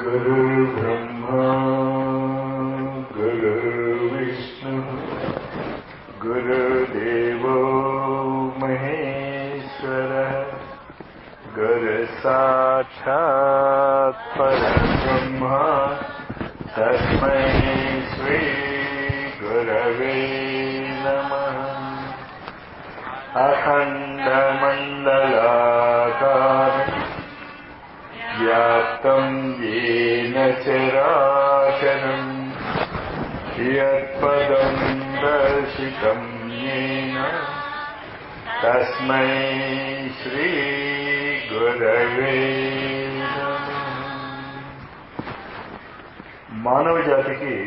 गुरुर्ब्रह्मा गुरुर्विष्णुः गुरुदेवो महेश्वरः गुरुसाक्षात् परब्रह्मा तस्मै श्रीगुरवे नमः अखण्डमण्डलाकारम् व्याप्तम् येन चराचरम् यत्पदम् दर्शितम् येन तस्मै श्रीगुरवे नमः మానవ జాతికి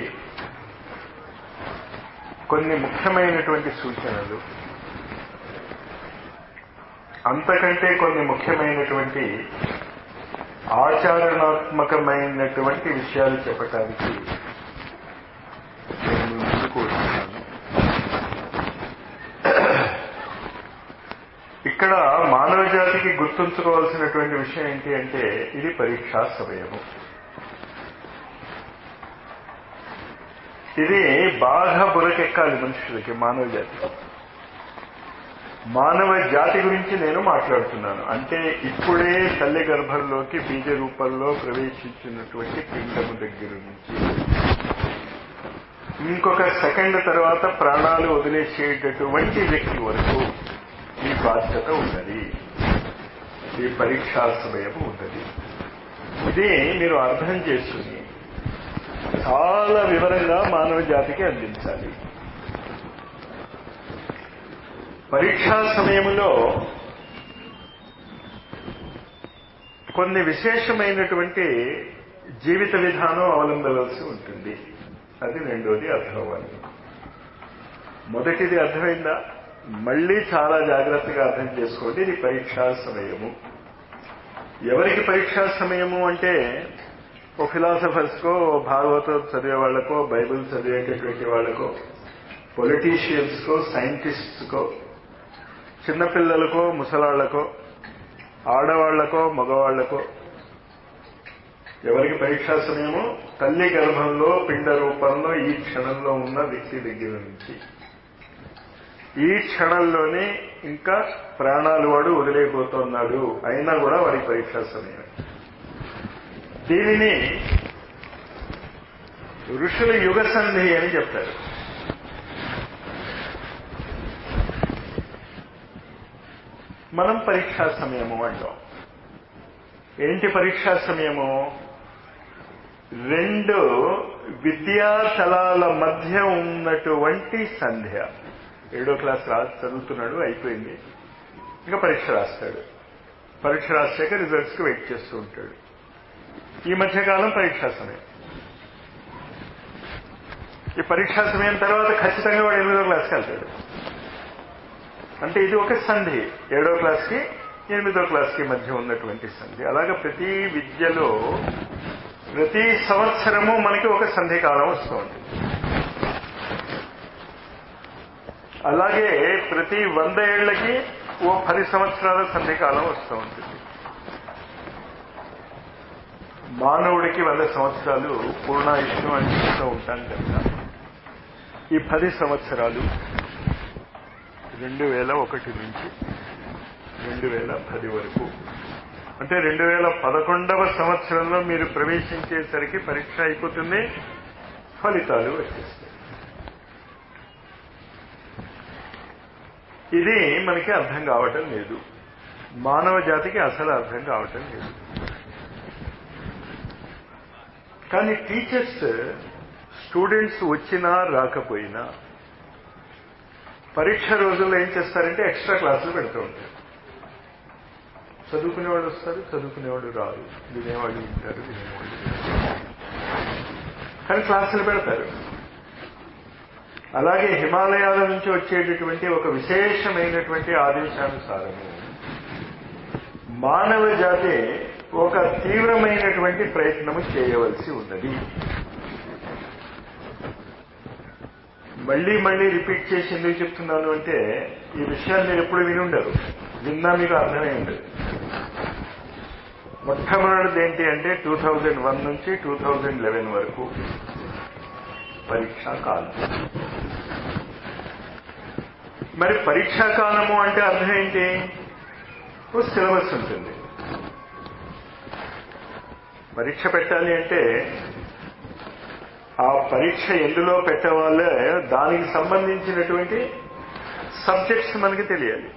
కొన్ని ముఖ్యమైనటువంటి సూచనలు అంతకంటే కొన్ని ముఖ్యమైనటువంటి ఆచరణాత్మకమైనటువంటి విషయాలు చెప్పటానికి నేను ముందుకు వస్తున్నాను ఇక్కడ మానవ జాతికి గుర్తుంచుకోవాల్సినటువంటి విషయం ఏంటి అంటే ఇది పరీక్షా సమయము ఇది బాగా బురకెక్కాలి మనుషులకి మానవ జాతికి మానవ జాతి గురించి నేను మాట్లాడుతున్నాను అంటే ఇప్పుడే తల్లి గర్భంలోకి బీజ రూపంలో ప్రవేశించినటువంటి పిండము దగ్గర నుంచి ఇంకొక సెకండ్ తర్వాత ప్రాణాలు వదిలేసేటటువంటి వ్యక్తి వరకు ఈ బాధ్యత ఉన్నది ఈ పరీక్షా సమయం ఉన్నది ఇది మీరు అర్థం చేసుకుని చాలా వివరంగా మానవ జాతికి అందించాలి పరీక్షా సమయంలో కొన్ని విశేషమైనటువంటి జీవిత విధానం అవలంబవలసి ఉంటుంది అది రెండోది అర్థం అవ్వాలి మొదటిది అర్థమైందా మళ్ళీ చాలా జాగ్రత్తగా అర్థం చేసుకోండి ఇది పరీక్షా సమయము ఎవరికి పరీక్షా సమయము అంటే ఓ ఫిలాసఫర్స్కో భాగవతం చదివే వాళ్ళకో బైబిల్ చదివేటటువంటి వాళ్ళకో పొలిటీషియన్స్కో సైంటిస్ట్స్కో చిన్నపిల్లలకో ముసలాళ్లకో ఆడవాళ్లకో మగవాళ్లకో ఎవరికి పరీక్షా సమయము తల్లి గర్భంలో పిండ రూపంలో ఈ క్షణంలో ఉన్న వ్యక్తి దగ్గర నుంచి ఈ క్షణంలోనే ఇంకా ప్రాణాలు వాడు వదిలేయబోతున్నాడు అయినా కూడా వారికి పరీక్షా సమయం దీనిని ఋషుల యుగ సంధి అని చెప్తారు మనం పరీక్షా సమయము అంటాం ఏంటి పరీక్షా సమయము రెండు విద్యాతలాల మధ్య ఉన్నటువంటి సంధ్య ఏడో క్లాస్ రా చదువుతున్నాడు అయిపోయింది ఇంకా పరీక్ష రాస్తాడు పరీక్ష రాసాక రిజల్ట్స్కి వెయిట్ చేస్తూ ఉంటాడు ఈ మధ్యకాలం పరీక్షా సమయం ఈ పరీక్షా సమయం తర్వాత ఖచ్చితంగా వాడు ఎనిమిదో క్లాస్కి వెళ్తాడు అంటే ఇది ఒక సంధి ఏడో క్లాస్కి ఎనిమిదో క్లాస్కి మధ్య ఉన్నటువంటి సంధి అలాగే ప్రతి విద్యలో ప్రతి సంవత్సరము మనకి ఒక సంధి కాలం వస్తూ ఉంటుంది అలాగే ప్రతి వంద ఏళ్లకి ఓ పది సంవత్సరాల సంధి కాలం వస్తూ ఉంటుంది మానవుడికి వంద సంవత్సరాలు పూర్ణాయుష్యం అని చెప్తూ ఉంటాం కనుక ఈ పది సంవత్సరాలు రెండు వేల ఒకటి నుంచి రెండు వేల పది వరకు అంటే రెండు వేల పదకొండవ సంవత్సరంలో మీరు ప్రవేశించేసరికి పరీక్ష అయిపోతుంది ఫలితాలు వచ్చేస్తాయి ఇది మనకి అర్థం కావటం లేదు మానవ జాతికి అసలు అర్థం కావటం లేదు కానీ టీచర్స్ స్టూడెంట్స్ వచ్చినా రాకపోయినా పరీక్ష రోజుల్లో ఏం చేస్తారంటే ఎక్స్ట్రా క్లాసులు పెడుతూ ఉంటారు చదువుకునేవాడు వస్తారు చదువుకునేవాడు రారు వినేవాళ్ళు వింటారు వినేవాళ్ళు కానీ క్లాసులు పెడతారు అలాగే హిమాలయాల నుంచి వచ్చేటటువంటి ఒక విశేషమైనటువంటి ఆదేశానుసారము మానవ జాతి ఒక తీవ్రమైనటువంటి ప్రయత్నము చేయవలసి ఉన్నది మళ్ళీ మళ్ళీ రిపీట్ చేసి ఎందుకు చెప్తున్నాను అంటే ఈ విషయాలు మీరు ఎప్పుడు విని ఉండరు విన్నా మీకు అర్థమై ఉండదు మొట్టమొదటిది ఏంటి అంటే టూ థౌజండ్ వన్ నుంచి టూ థౌజండ్ లెవెన్ వరకు పరీక్షా కాలం మరి పరీక్షా కాలము అంటే అర్థం ఏంటి ఓ సిలబస్ ఉంటుంది పరీక్ష పెట్టాలి అంటే ఆ పరీక్ష ఎందులో పెట్టవాలే దానికి సంబంధించినటువంటి సబ్జెక్ట్స్ మనకి తెలియాలి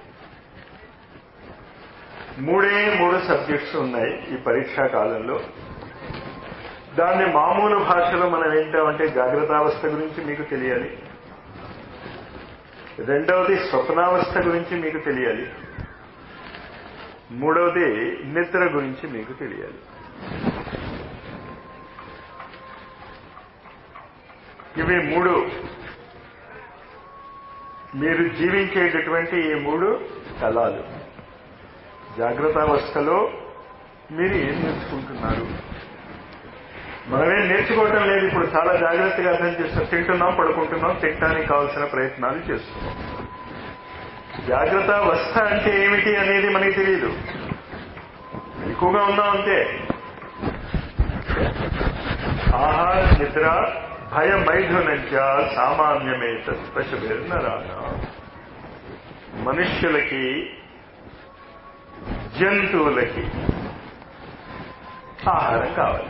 మూడే మూడు సబ్జెక్ట్స్ ఉన్నాయి ఈ పరీక్షా కాలంలో దాన్ని మామూలు భాషలో మనం ఏంటామంటే జాగ్రత్తావస్థ గురించి మీకు తెలియాలి రెండవది స్వప్నావస్థ గురించి మీకు తెలియాలి మూడవది నిద్ర గురించి మీకు తెలియాలి ఇవి మూడు మీరు జీవించేటటువంటి ఈ మూడు కళాలు జాగ్రత్తావస్థలో మీరు ఏం నేర్చుకుంటున్నారు మనమేం నేర్చుకోవటం లేదు ఇప్పుడు చాలా జాగ్రత్తగా అర్థం చేస్తాం తింటున్నాం పడుకుంటున్నాం తినడానికి కావాల్సిన ప్రయత్నాలు చేస్తున్నాం జాగ్రత్త అవస్థ అంటే ఏమిటి అనేది మనకి తెలియదు ఎక్కువగా ఉన్నాం అంతే ఆహార నిద్ర భయ మైథునంచ సామాన్యమే తత్పశుభిర్నరాన మనుష్యులకి జంతువులకి ఆహారం కావాలి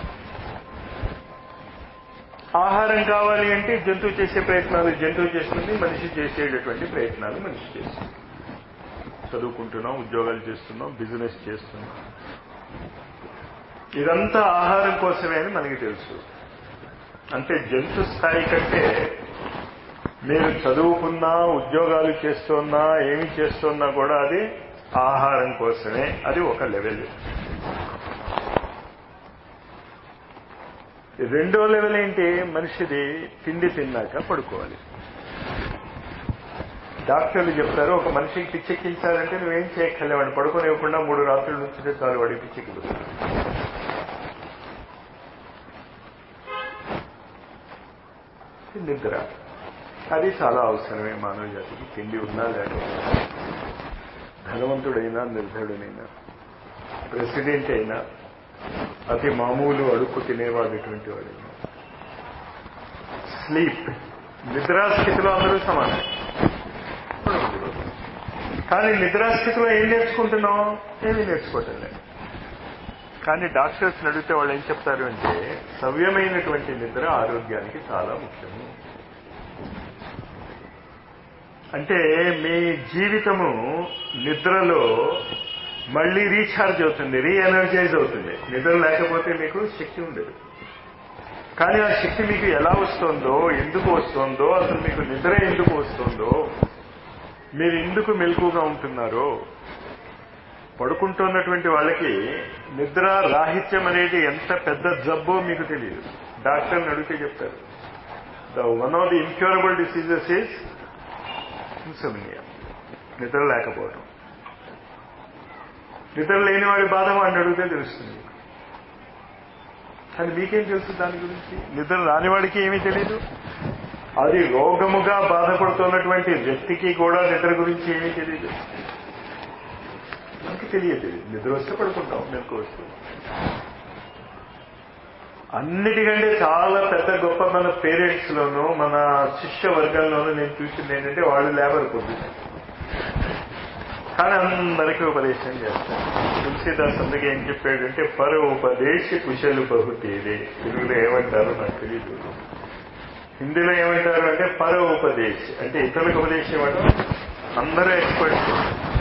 ఆహారం కావాలి అంటే జంతువు చేసే ప్రయత్నాలు జంతువు చేస్తుంది మనిషి చేసేటటువంటి ప్రయత్నాలు మనిషి చేస్తుంది చదువుకుంటున్నాం ఉద్యోగాలు చేస్తున్నాం బిజినెస్ చేస్తున్నాం ఇదంతా ఆహారం కోసమే అని మనకి తెలుసు అంటే జంతు స్థాయి కంటే మీరు చదువుకున్నా ఉద్యోగాలు చేస్తున్నా ఏమి చేస్తున్నా కూడా అది ఆహారం కోసమే అది ఒక లెవెల్ రెండో లెవెల్ ఏంటి మనిషిది తిండి తిన్నాక పడుకోవాలి డాక్టర్లు చెప్తారు ఒక మనిషికి పిచ్చెక్కించాలంటే నువ్వేం చేయక్కర్లే వాడు పడుకోనివ్వకుండా మూడు రాత్రుల నుంచి చాలు వాడికి పిచ్చెక్కిపోతుంది నిద్ర అది చాలా అవసరమే మానవ జాతికి తిండి ఉన్నా లేకపోతే ధనవంతుడైనా నిర్ధడునైనా ప్రెసిడెంట్ అయినా అతి మామూలు అడుక్కు తినేవాడటువంటి వాడైనా స్లీప్ నిద్రాస్థితిలో అందరూ సమానం కానీ నిద్రాస్థితిలో ఏం నేర్చుకుంటున్నాం ఏమీ నేర్చుకోవటం లేదు కానీ డాక్టర్స్ అడిగితే వాళ్ళు ఏం చెప్తారు అంటే సవ్యమైనటువంటి నిద్ర ఆరోగ్యానికి చాలా ముఖ్యము అంటే మీ జీవితము నిద్రలో మళ్ళీ రీఛార్జ్ అవుతుంది రీ ఎనర్జైజ్ అవుతుంది నిద్ర లేకపోతే మీకు శక్తి ఉండదు కానీ ఆ శక్తి మీకు ఎలా వస్తుందో ఎందుకు వస్తుందో అసలు మీకు నిద్ర ఎందుకు వస్తుందో మీరు ఎందుకు మెలకుగా ఉంటున్నారో పడుకుంటున్నటువంటి వాళ్ళకి నిద్ర రాహిత్యం అనేది ఎంత పెద్ద జబ్బో మీకు తెలియదు డాక్టర్ని అడిగితే చెప్తారు the one of the incurable diseases is insomnia నిద్ర లేకపోవడం నిద్ర లేని వాడి బాధ వాడిని అడిగితే తెలుస్తుంది కానీ మీకేం తెలుసు దాని గురించి నిద్ర రానివాడికి ఏమీ తెలియదు అది రోగముగా బాధపడుతున్నటువంటి వ్యక్తికి కూడా నిద్ర గురించి ఏమీ తెలియదు మనకి తెలియదు నిద్ర వస్తే పడుకుంటాం మెలకు వస్తే అన్నిటికంటే చాలా పెద్ద గొప్ప మన పేరెంట్స్ లోనూ మన శిష్య వర్గాల్లోనూ నేను చూసింది ఏంటంటే వాళ్ళు లేబర్ పొద్దున కానీ అందరికీ ఉపదేశం చేస్తారు తులసిదాస్ అందుకే ఏం చెప్పాడంటే పర ఉపదేశ కుశలు బహుతేరే తెలుగులో ఏమంటారో నాకు తెలియదు హిందీలో ఏమంటారు అంటే పర ఉపదేశ్ అంటే ఇతరులకు ఉపదేశం ఇవ్వడం అందరూ ఎక్స్పర్ట్స్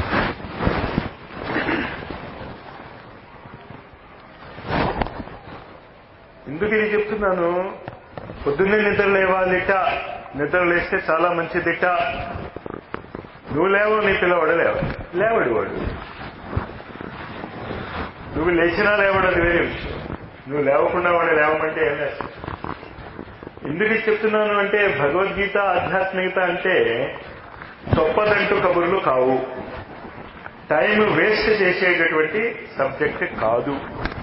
ఎందుకు ఇది చెప్తున్నాను పొద్దున్నే నిద్ర లేవాలిట నిద్ర లేస్తే చాలా మంచిదిట నువ్వు లేవు నీ పిల్లవాడు లేవ లేవడు వాడు నువ్వు లేచినా లేవడు అది వేరే విషయం నువ్వు లేవకుండా వాడు లేవమంటే ఏం లేస్తావు ఎందుకు చెప్తున్నాను అంటే భగవద్గీత ఆధ్యాత్మికత అంటే చొప్పదంటూ కబుర్లు కావు టైం వేస్ట్ చేసేటటువంటి సబ్జెక్ట్ కాదు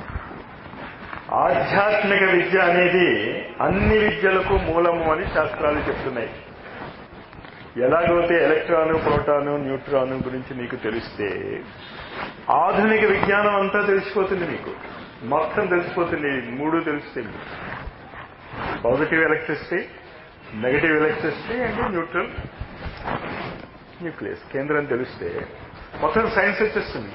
ఆధ్యాత్మిక విద్య అనేది అన్ని విద్యలకు మూలము అని శాస్త్రాలు చెప్తున్నాయి ఎలాగైతే ఎలక్ట్రాను ప్రోటాను న్యూట్రాను గురించి నీకు తెలిస్తే ఆధునిక విజ్ఞానం అంతా తెలిసిపోతుంది నీకు మొత్తం తెలిసిపోతుంది మూడు తెలుస్తుంది positive electricity negative electricity and neutral nucleus కేంద్రం తెలిస్తే మొత్తం సైన్స్ వచ్చేస్తుంది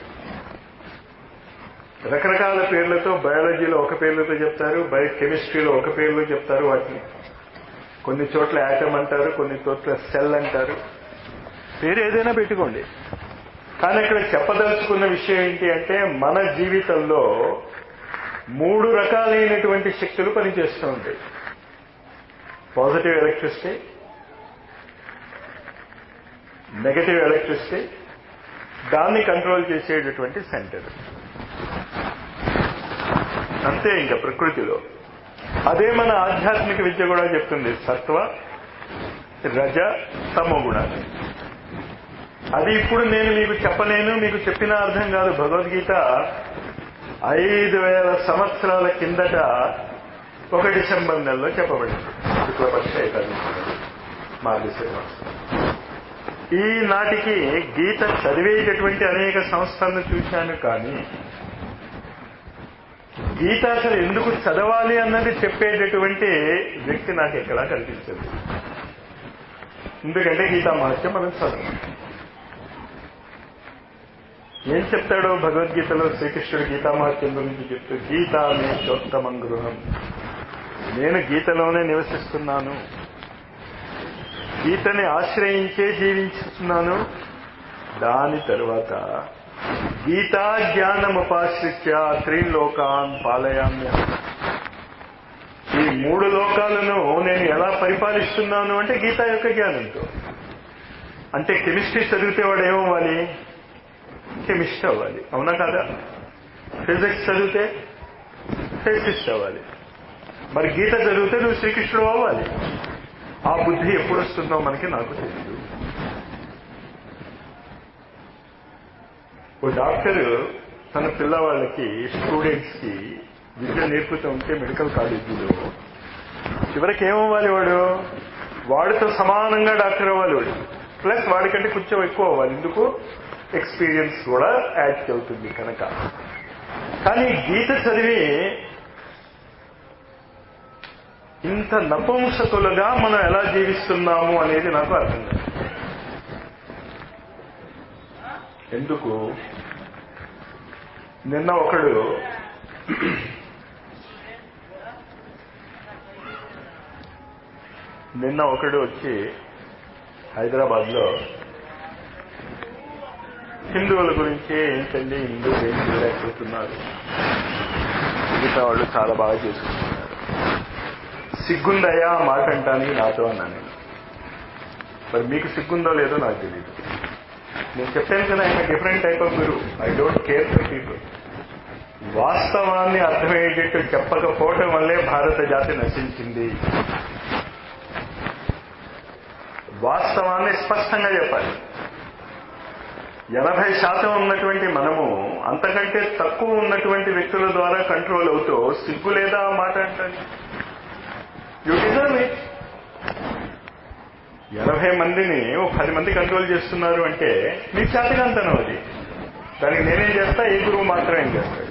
రకరకాల పేర్లతో బయాలజీలో ఒక పేర్లతో చెప్తారు బయో కెమిస్ట్రీలో ఒక పేర్లో చెప్తారు వాటిని కొన్ని చోట్ల యాటమ్ అంటారు కొన్ని చోట్ల సెల్ అంటారు పేరు ఏదైనా పెట్టుకోండి కానీ ఇక్కడ చెప్పదలుచుకున్న విషయం ఏంటి అంటే మన జీవితంలో మూడు రకాలైనటువంటి శక్తులు పనిచేస్తూ ఉంటాయి పాజిటివ్ ఎలక్ట్రిసిటీ నెగటివ్ ఎలక్ట్రిసిటీ దాన్ని కంట్రోల్ చేసేటటువంటి సెంటర్ అంతే ఇంకా ప్రకృతిలో అదే మన ఆధ్యాత్మిక విద్య కూడా చెప్తుంది సత్వ రజ తమో గుణాలు అది ఇప్పుడు నేను మీకు చెప్పలేను మీకు చెప్పిన అర్థం కాదు భగవద్గీత ఐదు వేల సంవత్సరాల కిందట ఒక డిసెంబర్ నెలలో చెప్పబడింది శుక్లపక్ష ఏకాదశి మార్గశిర ఈ నాటికి గీత చదివేటటువంటి అనేక సంస్థలను చూశాను కానీ గీత అసలు ఎందుకు చదవాలి అన్నది చెప్పేటటువంటి వ్యక్తి నాకు ఎక్కడా కనిపించదు ఎందుకంటే గీతా మహత్యం మనం చదవం ఏం చెప్తాడో భగవద్గీతలో శ్రీకృష్ణుడు గీతా మహత్యం గురించి చెప్తూ గీత మే చోత్తమం గృహం నేను గీతలోనే నివసిస్తున్నాను గీతని ఆశ్రయించే జీవించుతున్నాను దాని తరువాత గీతా జ్ఞానముపాశ్రిత్య త్రిలోకాన్ పాలయామ్య ఈ మూడు లోకాలను నేను ఎలా పరిపాలిస్తున్నాను అంటే గీత యొక్క జ్ఞానంతో అంటే కెమిస్ట్రీ చదివితే వాడు ఏమవ్వాలి కెమిస్ట్ అవ్వాలి అవునా కాదా ఫిజిక్స్ చదివితే ఫిజిక్స్ అవ్వాలి మరి గీత చదివితే నువ్వు శ్రీకృష్ణుడు అవ్వాలి ఆ బుద్ధి ఎప్పుడు వస్తుందో మనకి నాకు తెలియదు ఓ డాక్టర్ తన పిల్లవాళ్ళకి స్టూడెంట్స్ కి విద్య నేర్పుతూ ఉంటే మెడికల్ కాలేజీలో చివరికి ఏమవ్వాలి వాడు వాడితో సమానంగా డాక్టర్ అవ్వాలి వాడు ప్లస్ వాడికంటే కొంచెం ఎక్కువ అవ్వాలి ఎందుకు ఎక్స్పీరియన్స్ కూడా యాడ్ అవుతుంది కనుక కానీ గీత చదివి ఇంత నపుంసకులుగా మనం ఎలా జీవిస్తున్నాము అనేది నాకు అర్థం కాదు ఎందుకు నిన్న ఒకడు నిన్న ఒకడు వచ్చి హైదరాబాద్ లో హిందువుల గురించి ఏంటండి హిందువులు ఏం చేయలేకపోతున్నారు మిగతా వాళ్ళు చాలా బాగా చేసుకుంటున్నారు సిగ్గుందయ్యా ఆ మాట అంటానికి నాతో అన్నాను నేను మరి మీకు సిగ్గుందో లేదో నాకు తెలియదు నేను చెప్పాను కదా ఆయన డిఫరెంట్ టైప్ ఆఫ్ గురు I don't care for people వాస్తవాన్ని అర్థమయ్యేటట్టు చెప్పకపోవటం వల్లే భారత జాతి నశించింది వాస్తవాన్ని స్పష్టంగా చెప్పాలి ఎనభై శాతం ఉన్నటువంటి మనము అంతకంటే తక్కువ ఉన్నటువంటి వ్యక్తుల ద్వారా కంట్రోల్ అవుతూ సిగ్గు లేదా ఆ మాట అంటాను యూ డిజర్వ్ ఇట్ ఎనభై మందిని ఓ పది మంది కంట్రోల్ చేస్తున్నారు అంటే మీకు చేతకంతనం అది దానికి నేనేం చేస్తా ఏ గురువు మాత్రం ఏం చేస్తాడు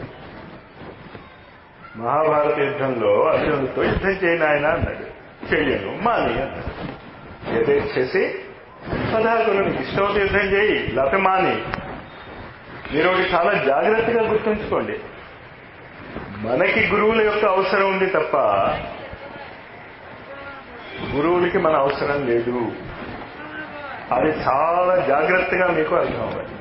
మహాభారత యుద్ధంలో అర్జునుడితో యుద్ధం చేయను ఆయన అన్నాడు చెయ్యను మాని అన్నాడు యథేచ్చేసి పదాకులు నీకు ఇష్టమైతే యుద్ధం చేయి లేకపోతే మాని మీరు ఒకటి చాలా జాగ్రత్తగా గుర్తుంచుకోండి మనకి గురువుల యొక్క అవసరం ఉంది తప్ప గురువులకి మన అవసరం లేదు అది చాలా జాగ్రత్తగా మీకు అర్థం అవ్వాలి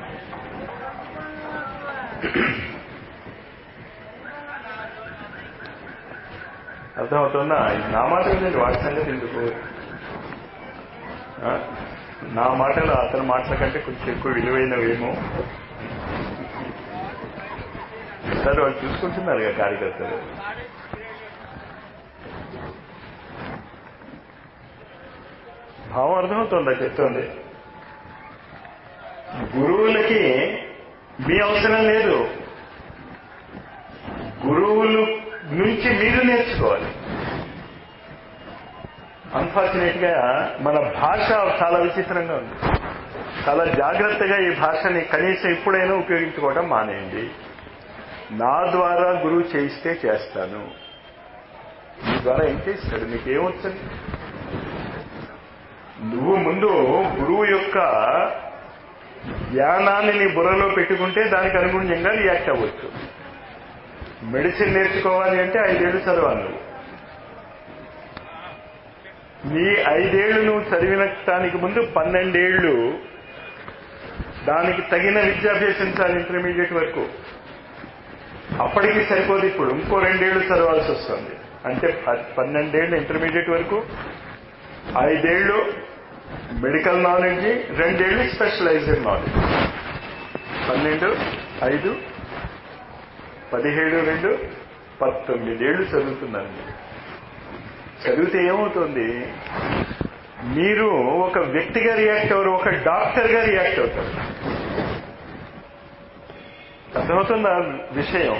అర్థమవుతుందా నా మాట లేదు వాటి సంగతి ఎందుకు ఆ? నా మాటలు అతని మాటల కంటే కొంచెం ఎక్కువ విలువైనవేమో సరే వాళ్ళు చూసుకుంటున్నారు కదా కార్యకర్తలు భావం అర్థమవుతుందా చెప్తోంది గురువులకి మీ అవసరం లేదు గురువులు నుంచి మీరు నేర్చుకోవాలి అన్ఫార్చునేట్ గా మన భాష చాలా విచిత్రంగా ఉంది చాలా జాగ్రత్తగా ఈ భాషని కనీసం ఇప్పుడైనా ఉపయోగించుకోవడం మానేయండి నా ద్వారా గురువు చేయిస్తే చేస్తాను మీ ద్వారా ఏం చేస్తాడు నీకేమొచ్చండి నువ్వు ముందు గురువు యొక్క జ్ఞానాన్ని నీ బుర్రలో పెట్టుకుంటే దానికి అనుగుణ్యంగా రియాక్ట్ అవ్వచ్చు మెడిసిన్ నేర్చుకోవాలి అంటే ఐదేళ్లు చదవాలి నువ్వు నీ ఐదేళ్లు నువ్వు చదివినటానికి ముందు పన్నెండేళ్లు దానికి తగిన విద్య అభ్యసించాలి ఇంటర్మీడియట్ వరకు అప్పటికి సరిపోదు ఇప్పుడు ఇంకో రెండేళ్లు చదవాల్సి వస్తుంది అంటే పన్నెండేళ్లు ఇంటర్మీడియట్ వరకు ఐదేళ్లు మెడికల్ నాలెడ్జ్ రెండేళ్లు స్పెషలైజ్డ్ నాలెడ్జ్ పన్నెండు ఐదు పదిహేడు రెండు పంతొమ్మిదేళ్లు చదువుతున్నాను మీరు చదివితే ఏమవుతుంది మీరు ఒక వ్యక్తిగా రియాక్ట్ అవ్వరు ఒక డాక్టర్గా రియాక్ట్ అవుతారు అర్థమవుతుంది ఆ విషయం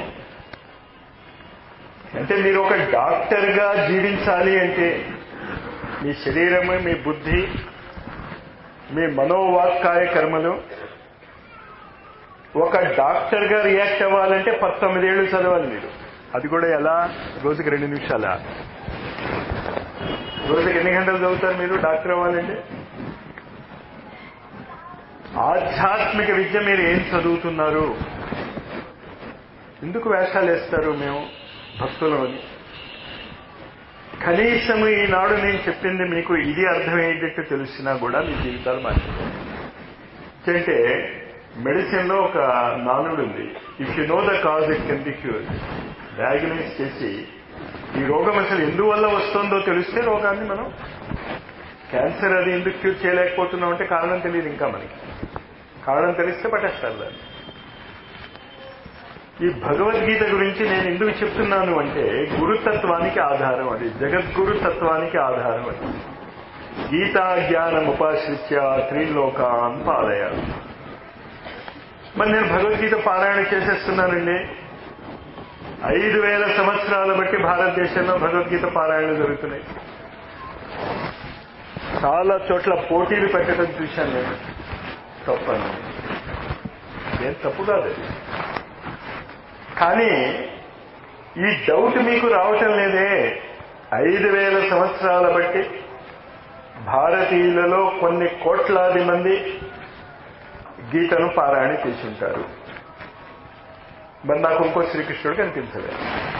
అంటే మీరు ఒక డాక్టర్గా జీవించాలి అంటే మీ శరీరము మీ బుద్ధి మీ మనోవాక్కాయ కర్మలు ఒక డాక్టర్గా రియాక్ట్ అవ్వాలంటే పంతొమ్మిదేళ్లు చదవాలి మీరు అది కూడా ఎలా రోజుకి రెండు నిమిషాల రోజుకి ఎన్ని గంటలు చదువుతారు మీరు డాక్టర్ అవ్వాలంటే ఆధ్యాత్మిక విద్య మీరు ఏం చదువుతున్నారు ఎందుకు వేషాలు వేస్తారు మేము భక్తులమని కనీసం ఈనాడు నేను చెప్పింది మీకు ఇది అర్థమయ్యేటట్టు తెలిసినా కూడా మీ జీవితాలు మార్చిపోతాయి అంటే మెడిసిన్ లో ఒక నానుడు ఉంది if you know the cause it can be cure diagnose చేసి ఈ రోగం అసలు ఎందువల్ల వస్తుందో తెలిస్తే రోగాన్ని మనం క్యాన్సర్ అది ఎందుకు క్యూర్ చేయలేకపోతున్నాం అంటే కారణం తెలియదు ఇంకా మనకి కారణం తెలిస్తే పట్టేస్తారు దాన్ని ఈ భగవద్గీత గురించి నేను ఎందుకు చెప్తున్నాను అంటే గురుతత్వానికి ఆధారం అది జగద్గురు తత్వానికి ఆధారం అది గీతా జ్ఞానం ఉపాశ్రిత్య త్రిలోకాన్ పాలయ మరి నేను భగవద్గీత పారాయణ చేసేస్తున్నానండి ఐదు వేల సంవత్సరాల బట్టి భారతదేశంలో భగవద్గీత పారాయణ జరుగుతున్నాయి చాలా చోట్ల పోటీలు పెట్టడం చూశాను నేను తప్పను ఏం తప్పు కాదు అది. కానీ ఈ డౌట్ మీకు రావటం లేదే ఐదు వేల సంవత్సరాల బట్టి భారతీయులలో కొన్ని కోట్లాది మంది గీతను పారాయణ చేసి ఉంటారు మరి నాకు ఇంకో శ్రీకృష్ణుడు కనిపించలేదు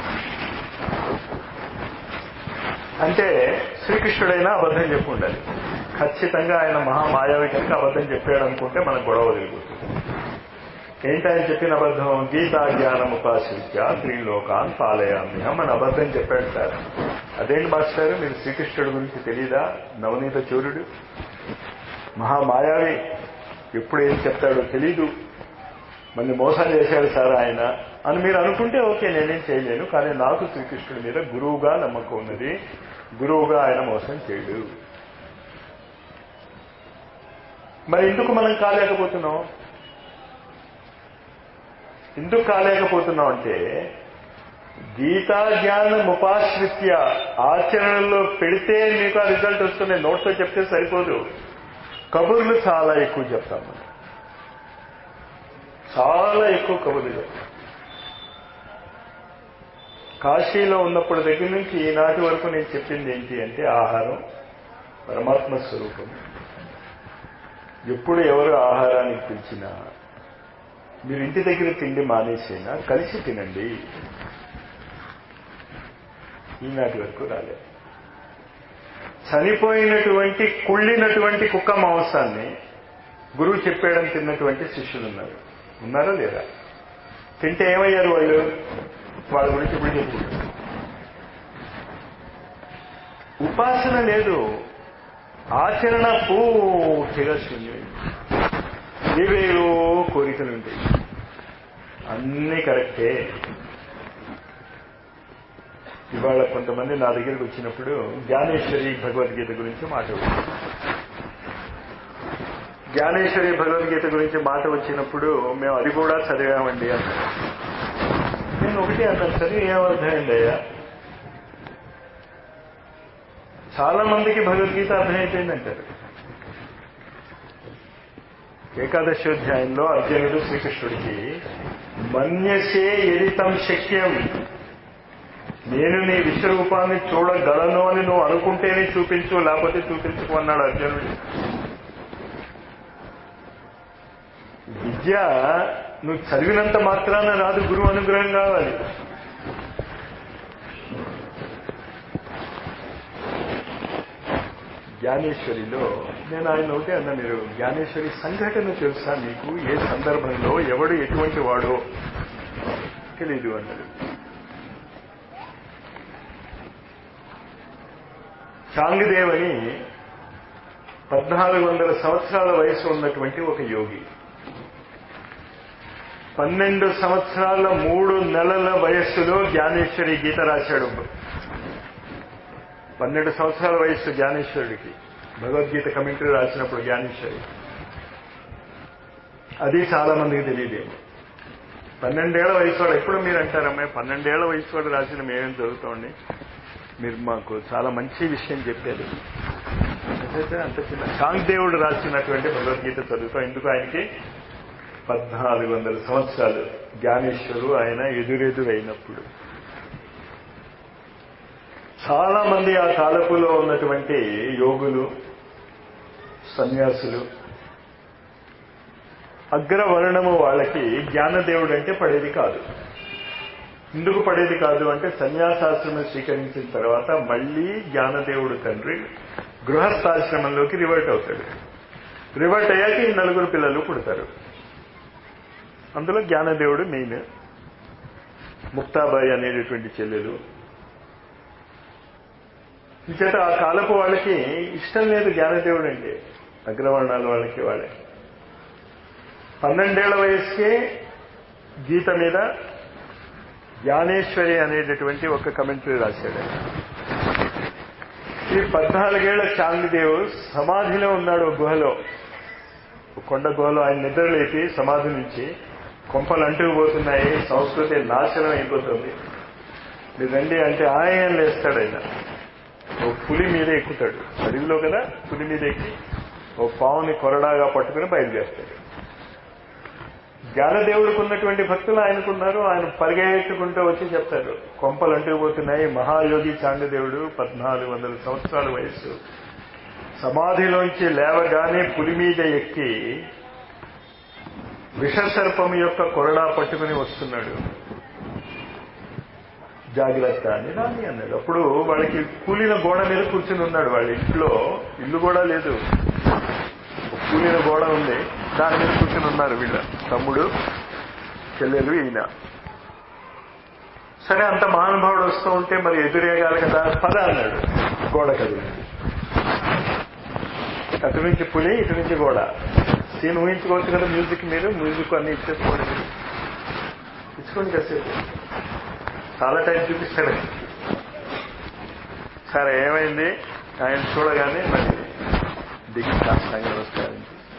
అంటే శ్రీకృష్ణుడైనా అబద్ధం చెప్పి ఉండాలి ఖచ్చితంగా ఆయన మహామాయావి కనుక అబద్ధం చెప్పాడు అనుకుంటే మనకు గొడవ వదిలిపోతుంది ఏంటి ఆయన చెప్పిన అబద్ధం గీతా జ్ఞానం ఉపాశ్రిత్య త్రిలోకాన్ పాలయామ్యహం అని అబద్ధం చెప్పాడు సార్ అదేంటి మాస్టర్ మీరు శ్రీకృష్ణుడి గురించి తెలీదా నవనీత చోరుడు మహామాయావి ఎప్పుడు ఏం చెప్తాడో తెలీదు మళ్ళీ మోసం చేశాడు సార్ ఆయన అని మీరు అనుకుంటే ఓకే నేనేం చేయలేను కానీ నాకు శ్రీకృష్ణుడి మీద గురువుగా నమ్మకం ఉన్నది గురువుగా ఆయన మోసం చేయడు మరి ఎందుకు మనం కాలేకపోతున్నాం ఎందుకు కాలేకపోతున్నాం అంటే గీతా జ్ఞానం ఉపాశ్రిత్య ఆచరణలో పెడితే మీకు ఆ రిజల్ట్ వస్తుంది నోట్తో చెప్తే సరిపోదు కబుర్లు చాలా ఎక్కువ చెప్తాం మనం చాలా ఎక్కువ కబుర్లు చెప్తాం కాశీలో ఉన్నప్పుడు దగ్గర నుంచి ఈనాటి వరకు నేను చెప్పింది ఏంటి అంటే ఆహారం పరమాత్మ స్వరూపం ఎప్పుడు ఎవరు ఆహారానికి పిలిచినా మీరు ఇంటి దగ్గర తిండి మానేసైనా కలిసి తినండి ఈనాటి వరకు రాలేదు చనిపోయినటువంటి కుళ్ళినటువంటి కుక్క మాంసాన్ని గురువు చెప్పాడని తిన్నటువంటి శిష్యులు ఉన్నారు ఉన్నారా లేదా తింటే ఏమయ్యారు వాళ్ళు వాళ్ళ గురించి ఇప్పుడు చెప్పుకుంటారు ఉపాసన లేదు ఆచరణ పూర్తిగా శూన్యం ఏవేవో కోరికలు ఉంటాయి అన్నీ కరెక్టే ఇవాళ కొంతమంది నా దగ్గరికి వచ్చినప్పుడు జ్ఞానేశ్వరి భగవద్గీత గురించి మాట వచ్చింది జ్ఞానేశ్వరి భగవద్గీత గురించి మాట వచ్చినప్పుడు మేము అది కూడా చదివామండి అన్నారు నేను ఒకటి అన్నాను చదివి ఏమర్థమైంది అయ్యా చాలా మందికి భగవద్గీత అర్థమైపోయింది అంటారు ఏకాదశోధ్యాయంలో అర్జునుడు శ్రీకృష్ణుడికి మన్యసే ఎదితం శక్యం నేను నీ విశ్వరూపాన్ని చూడగలను అని నువ్వు అనుకుంటేనే చూపించు లేకపోతే చూపించుకు అన్నాడు అర్జునుడు విద్య నువ్వు చదివినంత మాత్రాన రాదు గురువు అనుగ్రహం కావాలి జ్ఞానేశ్వరిలో నేను ఆయన ఒకటే అన్నా మీరు జ్ఞానేశ్వరి సంఘటన తెలుసా మీకు ఏ సందర్భంలో ఎవడు ఎటువంటి వాడో తెలీదు అన్నాడు చాంగదేవ్ అని పద్నాలుగు వందల సంవత్సరాల వయసు ఉన్నటువంటి ఒక యోగి పన్నెండు సంవత్సరాల మూడు నెలల వయస్సులో జ్ఞానేశ్వరి గీత రాశాడు పన్నెండు సంవత్సరాల వయస్సు జ్ఞానేశ్వరుడికి భగవద్గీత కమెంటరీ రాసినప్పుడు జ్ఞానేశ్వరి అది చాలా మందికి తెలియదేమో పన్నెండేళ్ల వయసు వాడు ఎప్పుడు మీరు అంటారమ్మాయి పన్నెండేళ్ల వయసు వాడు రాసిన మేమేం చదువుతామండి మీరు మాకు చాలా మంచి విషయం చెప్పారు అయితే అంత చిన్న శాంగ్దేవుడు రాసినటువంటి భగవద్గీత చదువుతాం ఎందుకు ఆయనకి పద్నాలుగు వందల సంవత్సరాలు జ్ఞానేశ్వరు ఆయన ఎదురెదురైనప్పుడు చాలా మంది ఆ కాలపులో ఉన్నటువంటి యోగులు సన్యాసులు అగ్రవర్ణము వాళ్ళకి జ్ఞానదేవుడు అంటే పడేది కాదు ఎందుకు పడేది కాదు అంటే సన్యాసాశ్రమం స్వీకరించిన తర్వాత మళ్ళీ జ్ఞానదేవుడు తండ్రి గృహస్థాశ్రమంలోకి రివర్ట్ అవుతాడు రివర్ట్ అయ్యాక ఈ నలుగురు పిల్లలు పుడతారు అందులో జ్ఞానదేవుడు మెయిన్ ముక్తాబాయి అనేటటువంటి చెల్లెలు ఇంచేత ఆ కాలపు వాళ్ళకి ఇష్టం లేదు జ్ఞానదేవుడు అంటే అగ్రవర్ణాల వాళ్ళకి వాళ్ళే పన్నెండేళ్ల వయసుకే గీత మీద జ్ఞానేశ్వరి అనేటటువంటి ఒక కమెంటరీ రాశాడు ఈ పద్నాలుగేళ్ల చాందిదేవు సమాధిలో ఉన్నాడు గుహలో కొండ గుహలో ఆయన నిద్రలేపి సమాధి నుంచి కొంపలు అంటుకుపోతున్నాయి సంస్కృతి నాశనం అయిపోతుంది మీరు రండి అంటే ఆయన లేస్తాడు ఆయన ఓ పులి మీద ఎక్కుతాడు అడవిలో కదా పులి మీద ఎక్కి ఓ పావుని కొరడాగా పట్టుకుని బయలుదేస్తాడు జ్ఞానదేవుడికి ఉన్నటువంటి భక్తులు ఆయనకున్నారు ఆయన పరిగెత్తుకుంటూ వచ్చి చెప్తారు కొంపలు అంటుకుపోతున్నాయి మహాయోగి చాండదేవుడు పద్నాలుగు వందల సంవత్సరాల వయస్సు సమాధిలోంచి లేవగానే పులి మీద ఎక్కి విషసర్పం యొక్క కొరడా పట్టుకుని వస్తున్నాడు జాగ్రత్త అని రాని అన్నాడు అప్పుడు వాళ్ళకి కూలిన గోడ మీద కూర్చుని ఉన్నాడు వాళ్ళ ఇంట్లో ఇల్లు కూడా లేదు కూలిన గోడ ఉంది దాని మీద కూర్చుని ఉన్నారు వీళ్ళ తమ్ముడు చెల్లెలు ఈయన సరే అంత మహానుభావుడు వస్తూ ఉంటే మరి ఎదురేగాలి కదా పద అన్నాడు గోడ కదిలింది అటు నుంచి పులి ఇటు నుంచి గోడ సీన్ ఊహించుకోవచ్చు కదా మ్యూజిక్ మీరు మ్యూజిక్ అన్ని ఇచ్చేసుకోండి మీరు ఇచ్చుకోండి కాసేపు చాలా టైం చూపిస్తాడు సరే ఏమైంది ఆయన చూడగానే మరి దిగి సాష్టాంగ నమస్కారం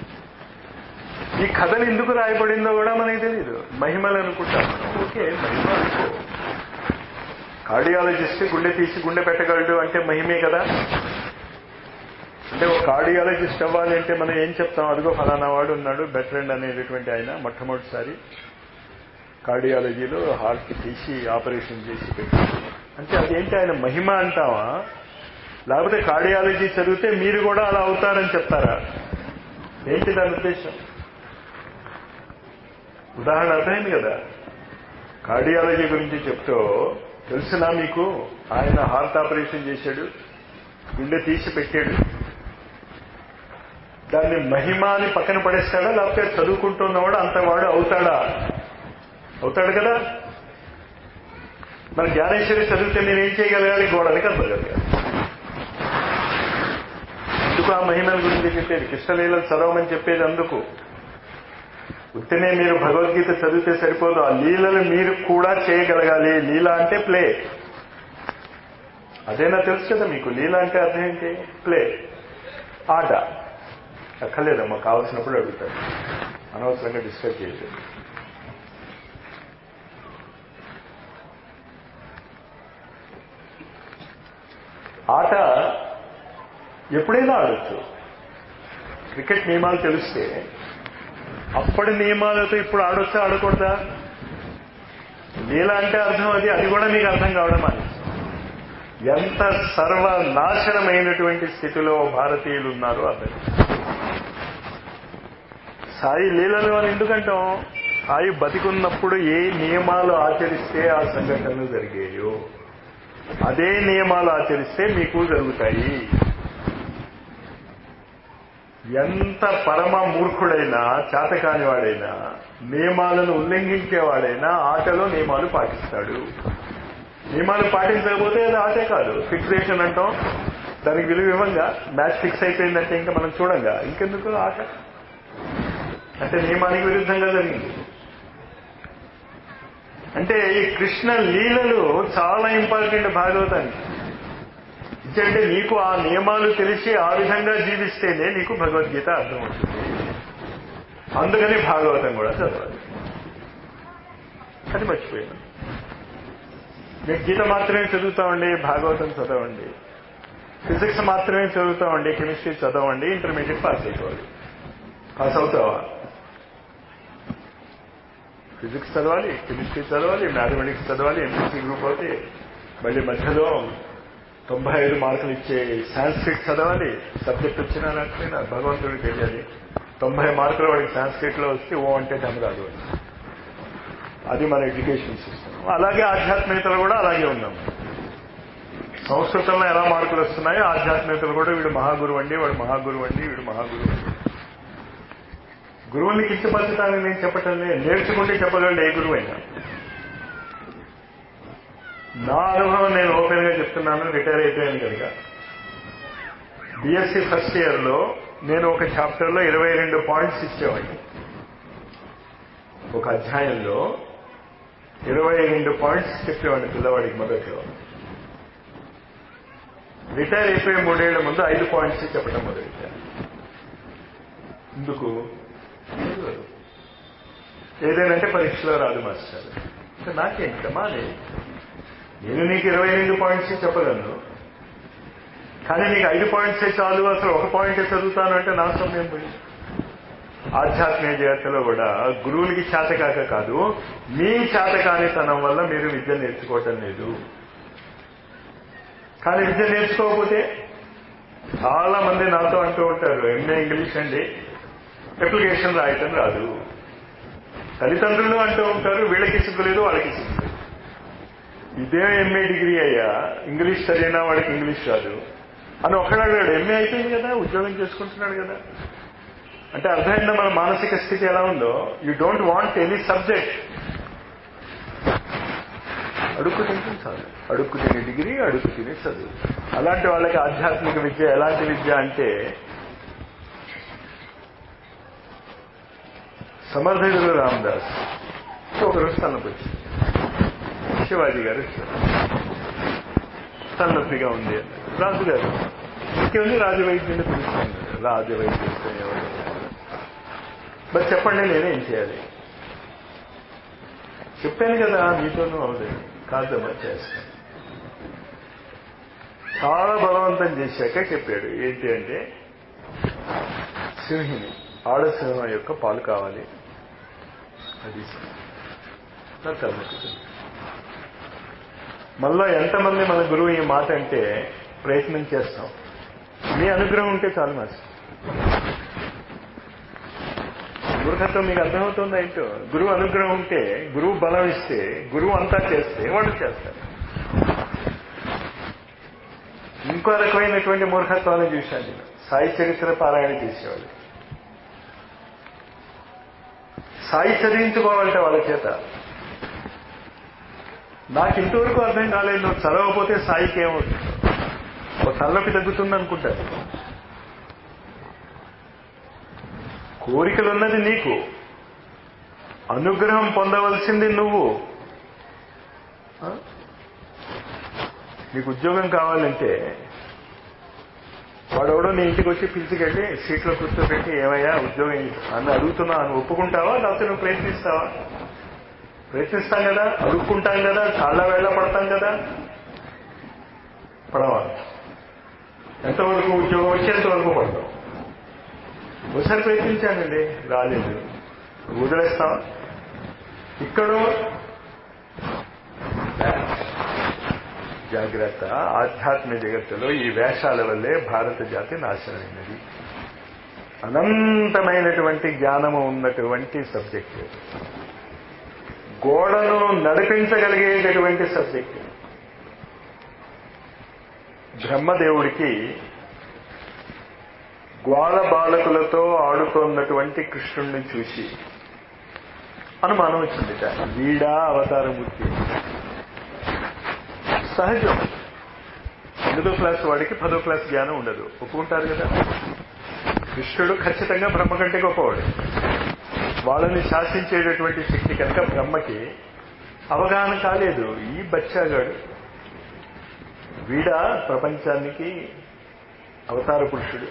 ఈ కథలు ఎందుకు రాయబడిందో కూడా మనకి తెలియదు మహిమలు అనుకుంటాం ఓకే మహిమ అనుకో కార్డియాలజిస్ట్ గుండె తీసి గుండె పెట్టగలడు అంటే మహిమే కదా అంటే ఒక కార్డియాలజిస్ట్ అవ్వాలి అంటే మనం ఏం చెప్తాం అదిగో ఫలానా వాడు ఉన్నాడు బెటరెండ్ అనేటటువంటి ఆయన మొట్టమొదటిసారి కార్డియాలజీలో హార్ట్ తీసి ఆపరేషన్ చేసి పెట్టి అంటే అదేంటి ఆయన మహిమ అంటావా లేకపోతే కార్డియాలజీ చదివితే మీరు కూడా అలా అవుతారని చెప్తారా ఏంటి దాని ఉద్దేశం ఉదాహరణ అర్థమైంది కదా కార్డియాలజీ గురించి చెప్తూ తెలుసునా మీకు ఆయన హార్ట్ ఆపరేషన్ చేశాడు గుండె తీసి పెట్టాడు దాన్ని మహిమ అని పక్కన పడేస్తాడా లేకపోతే చదువుకుంటున్నవాడు అంతవాడు అవుతాడా అవుతాడు కదా మరి జ్ఞానేశ్వరి చదివితే నేనేం చేయగలగాలి గోడని కనపడగలగాలి ఎందుకు ఆ మహిమల గురించి చెప్పేది కృష్ణలీలలు చదవమని చెప్పేది అందుకు ఉత్తనే మీరు భగవద్గీత చదివితే సరిపోదు ఆ లీలలు మీరు కూడా చేయగలగాలి లీల అంటే ప్లే అదేనా తెలుసు కదా మీకు లీల అంటే అర్థం ఏంటి ప్లే ఆట అక్కర్లేదమ్మా కావలసినప్పుడు అడుగుతారు అనవసరంగా డిస్కస్ చేయలేదు ఆట ఎప్పుడైనా ఆడొచ్చు క్రికెట్ నియమాలు తెలిస్తే అప్పటి నియమాలతో ఇప్పుడు ఆడొచ్చా ఆడకూడదా లీల అంటే అర్థం అది అది కూడా మీకు అర్థం కావడం మానేసి ఎంత సర్వనాశనమైనటువంటి స్థితిలో భారతీయులు ఉన్నారో అర్థం సాయి లీలలు అని ఎందుకంటాం సాయి బతికున్నప్పుడు ఏ నియమాలు ఆచరిస్తే ఆ సంఘటనలు జరిగాయో అదే నియమాలు ఆచరిస్తే మీకు జరుగుతాయి ఎంత పరమ మూర్ఖుడైనా చేతకాని వాడైనా నియమాలను ఉల్లంఘించేవాడైనా ఆటలో నియమాలు పాటిస్తాడు నియమాలు పాటించకపోతే అది ఆటే కాదు ఫిక్సేషన్ అంటాం దానికి విలువ ఇవ్వంగా మ్యాచ్ ఫిక్స్ అయిపోయిందంటే ఇంకా మనం చూడంగా ఇంకెందుకు ఆట అంటే నియమానికి విరుద్ధంగా జరిగింది అంటే ఈ కృష్ణ లీలలు చాలా ఇంపార్టెంట్ భాగవతానికి అంటే నీకు ఆ నియమాలు తెలిసి ఆ విధంగా జీవిస్తేనే నీకు భగవద్గీత అర్థమవుతుంది అందుకని భాగవతం కూడా చదవాలి అది మర్చిపోయాను మీరు గీత మాత్రమే చదువుతామండి భాగవతం చదవండి ఫిజిక్స్ మాత్రమే చదువుతామండి కెమిస్ట్రీ చదవండి ఇంటర్మీడియట్ పాస్ అయిపోవాలి పాస్ అవుతావా ఫిజిక్స్ చదవాలి కెమిస్ట్రీ చదవాలి మ్యాథమెటిక్స్ చదవాలి ఎంపీసీ గ్రూప్ అవుతే మళ్ళీ మధ్యలో తొంభై ఐదు మార్కులు ఇచ్చే సాంస్క్రిట్ చదవాలి సబ్జెక్ట్ వచ్చినా లేకపోయినా భగవంతుడికి తెలియాలి తొంభై మార్కులు వాడికి సాంస్క్రిట్ లో వస్తే ఓ అంటే టైం రాదు అది మన ఎడ్యుకేషన్ సిస్టమ్ అలాగే ఆధ్యాత్మికతలు కూడా అలాగే ఉన్నాం సంస్కృతంలో ఎలా మార్కులు వస్తున్నాయో ఆధ్యాత్మికతలు కూడా వీడు మహాగురువు అండి వాడు మహాగురువు అండి వీడు మహాగురువు అండి గురువుని కించపరచడానికి నేను చెప్పటం లేదు నేర్చుకుంటే చెప్పగలండి ఏ గురువు అయినా నా అనుభవం నేను ఓపెన్ గా చెప్తున్నాను రిటైర్ అయిపోయాను కనుక బిఎస్సి ఫస్ట్ ఇయర్ లో నేను ఒక చాప్టర్ లో ఇరవై రెండు పాయింట్స్ ఇచ్చేవాడిని ఒక అధ్యాయంలో ఇరవై రెండు పాయింట్స్ చెప్పేవాడిని పిల్లవాడికి మొదట్లో రిటైర్ అయిపోయే మూడేళ్ల ముందు ఐదు పాయింట్స్ చెప్పడం మొదలెట్టాను ఎందుకు ఏదేనంటే పరీక్షలో రాదు మాస్టర్ నాకేంటి మానే నేను నీకు ఇరవై రెండు పాయింట్స్ చెప్పగలను కానీ నీకు ఐదు పాయింట్సే చాలు అసలు ఒక పాయింటే చదువుతాను అంటే నా సమయం పోయింది ఆధ్యాత్మిక జగత్తులో కూడా గురువులకి చేతకాక కాదు మీ చేతకానితనం వల్ల మీరు విద్య నేర్చుకోవటం లేదు కానీ విద్య నేర్చుకోకపోతే చాలా మంది నాతో అంటూ ఉంటారు ఎంఏ ఇంగ్లీష్ అండి అప్లికేషన్ రాయటం రాదు తల్లిదండ్రులు అంటూ ఉంటారు వీళ్ళకి సిగ్గులేదు వాళ్ళకి సిగ్గులేదు ఇదే ఎంఏ డిగ్రీ అయ్యా ఇంగ్లీష్ చదివినా వాడికి ఇంగ్లీష్ రాదు అని ఒకడు అడిగాడు ఎంఏ అయిపోయింది కదా ఉద్యోగం చేసుకుంటున్నాడు కదా అంటే అర్థమైందా మన మానసిక స్థితి ఎలా ఉందో you don't want any subject అడుక్కు తింటుంది చాలు అడుక్కు తినే డిగ్రీ అడుక్కు తినే చదువు అలాంటి వాళ్ళకి ఆధ్యాత్మిక విద్య ఎలాంటి విద్య అంటే సమర్థుడు రామదాస్ ఒకరోజు తలనొప్పి వచ్చింది శివాజీ గారు వచ్చారు తలనొప్పిగా ఉంది రాజు గారు ఇంకేముంది రాజవైద్యుని పిలుస్తాను రాజవైద్యుడు ఎవరు మరి చెప్పండి నేనేం చేయాలి చెప్పాను కదా మీతోనూ అవుతుంది కాదమ్మా చేస్తాను చాలా బలవంతం చేశాక చెప్పాడు ఏంటి అంటే సింహిని ఆడసింహం యొక్క పాలు కావాలి అది నా తలనొప్పి మళ్ళా ఎంతమంది మన గురువు ఈ మాట అంటే ప్రయత్నం చేస్తాం మీ అనుగ్రహం ఉంటే చాలు మాస్టర్ మూర్ఖత్వం మీకు అర్థమవుతుందా ఏంటో గురువు అనుగ్రహం ఉంటే గురువు బలం ఇస్తే గురువు అంతా చేస్తే వాడు చేస్తారు ఇంకో రకమైనటువంటి మూర్ఖత్వాన్ని చూశాను నేను సాయి చరిత్ర పారాయణ చేసేవాళ్ళు సాయి చదివించుకోవాలంటే వాళ్ళ చేత నాకు ఇంతవరకు అర్థం కాలేదు నువ్వు చదవకపోతే సాయికి ఏమవుతుంది ఒక తలనొప్పి తగ్గుతుంది అనుకుంటారు కోరికలున్నది నీకు అనుగ్రహం పొందవలసింది నువ్వు నీకు ఉద్యోగం కావాలంటే వాడెవడో నీ ఇంటికి వచ్చి పిలిచికెళ్ళి సీట్లో కూర్చోబెట్టి ఏమయ్యా ఉద్యోగం అని అడుగుతున్నా అని ఒప్పుకుంటావా లేకపోతే నువ్వు ప్రయత్నిస్తావా ప్రయత్నిస్తాం కదా అడుక్కుంటాం కదా చాలా వేళ పడతాం కదా పడవా ఎంతవరకు ఉద్యోగం వచ్చేంత వరకు పడతాం ఒకసారి ప్రయత్నించానండి రాలేదు వదిలేస్తాం ఇక్కడ జాగ్రత్త ఆధ్యాత్మిక జగత్తులో ఈ వేషాల వల్లే భారత జాతి నాశనమైనది అనంతమైనటువంటి జ్ఞానము ఉన్నటువంటి సబ్జెక్ట్ గోడను నడిపించగలిగేటటువంటి సబ్జెక్ట్ బ్రహ్మదేవుడికి గ్వాల బాలకులతో ఆడుతున్నటువంటి కృష్ణుణ్ణి చూసి అనుమానం వచ్చిందిట వీడా అవతారమూర్తి సహజం ఎనిమిదో క్లాస్ వాడికి పదో క్లాస్ జ్ఞానం ఉండదు ఒప్పుకుంటారు కదా కృష్ణుడు ఖచ్చితంగా బ్రహ్మ కంటే గొప్పవాడు వాళ్ళని శాసించేటటువంటి శక్తి కనుక బ్రహ్మకి అవగాహన కాలేదు ఈ బచ్చాగాడు వీడ ప్రపంచానికి అవతార పురుషుడు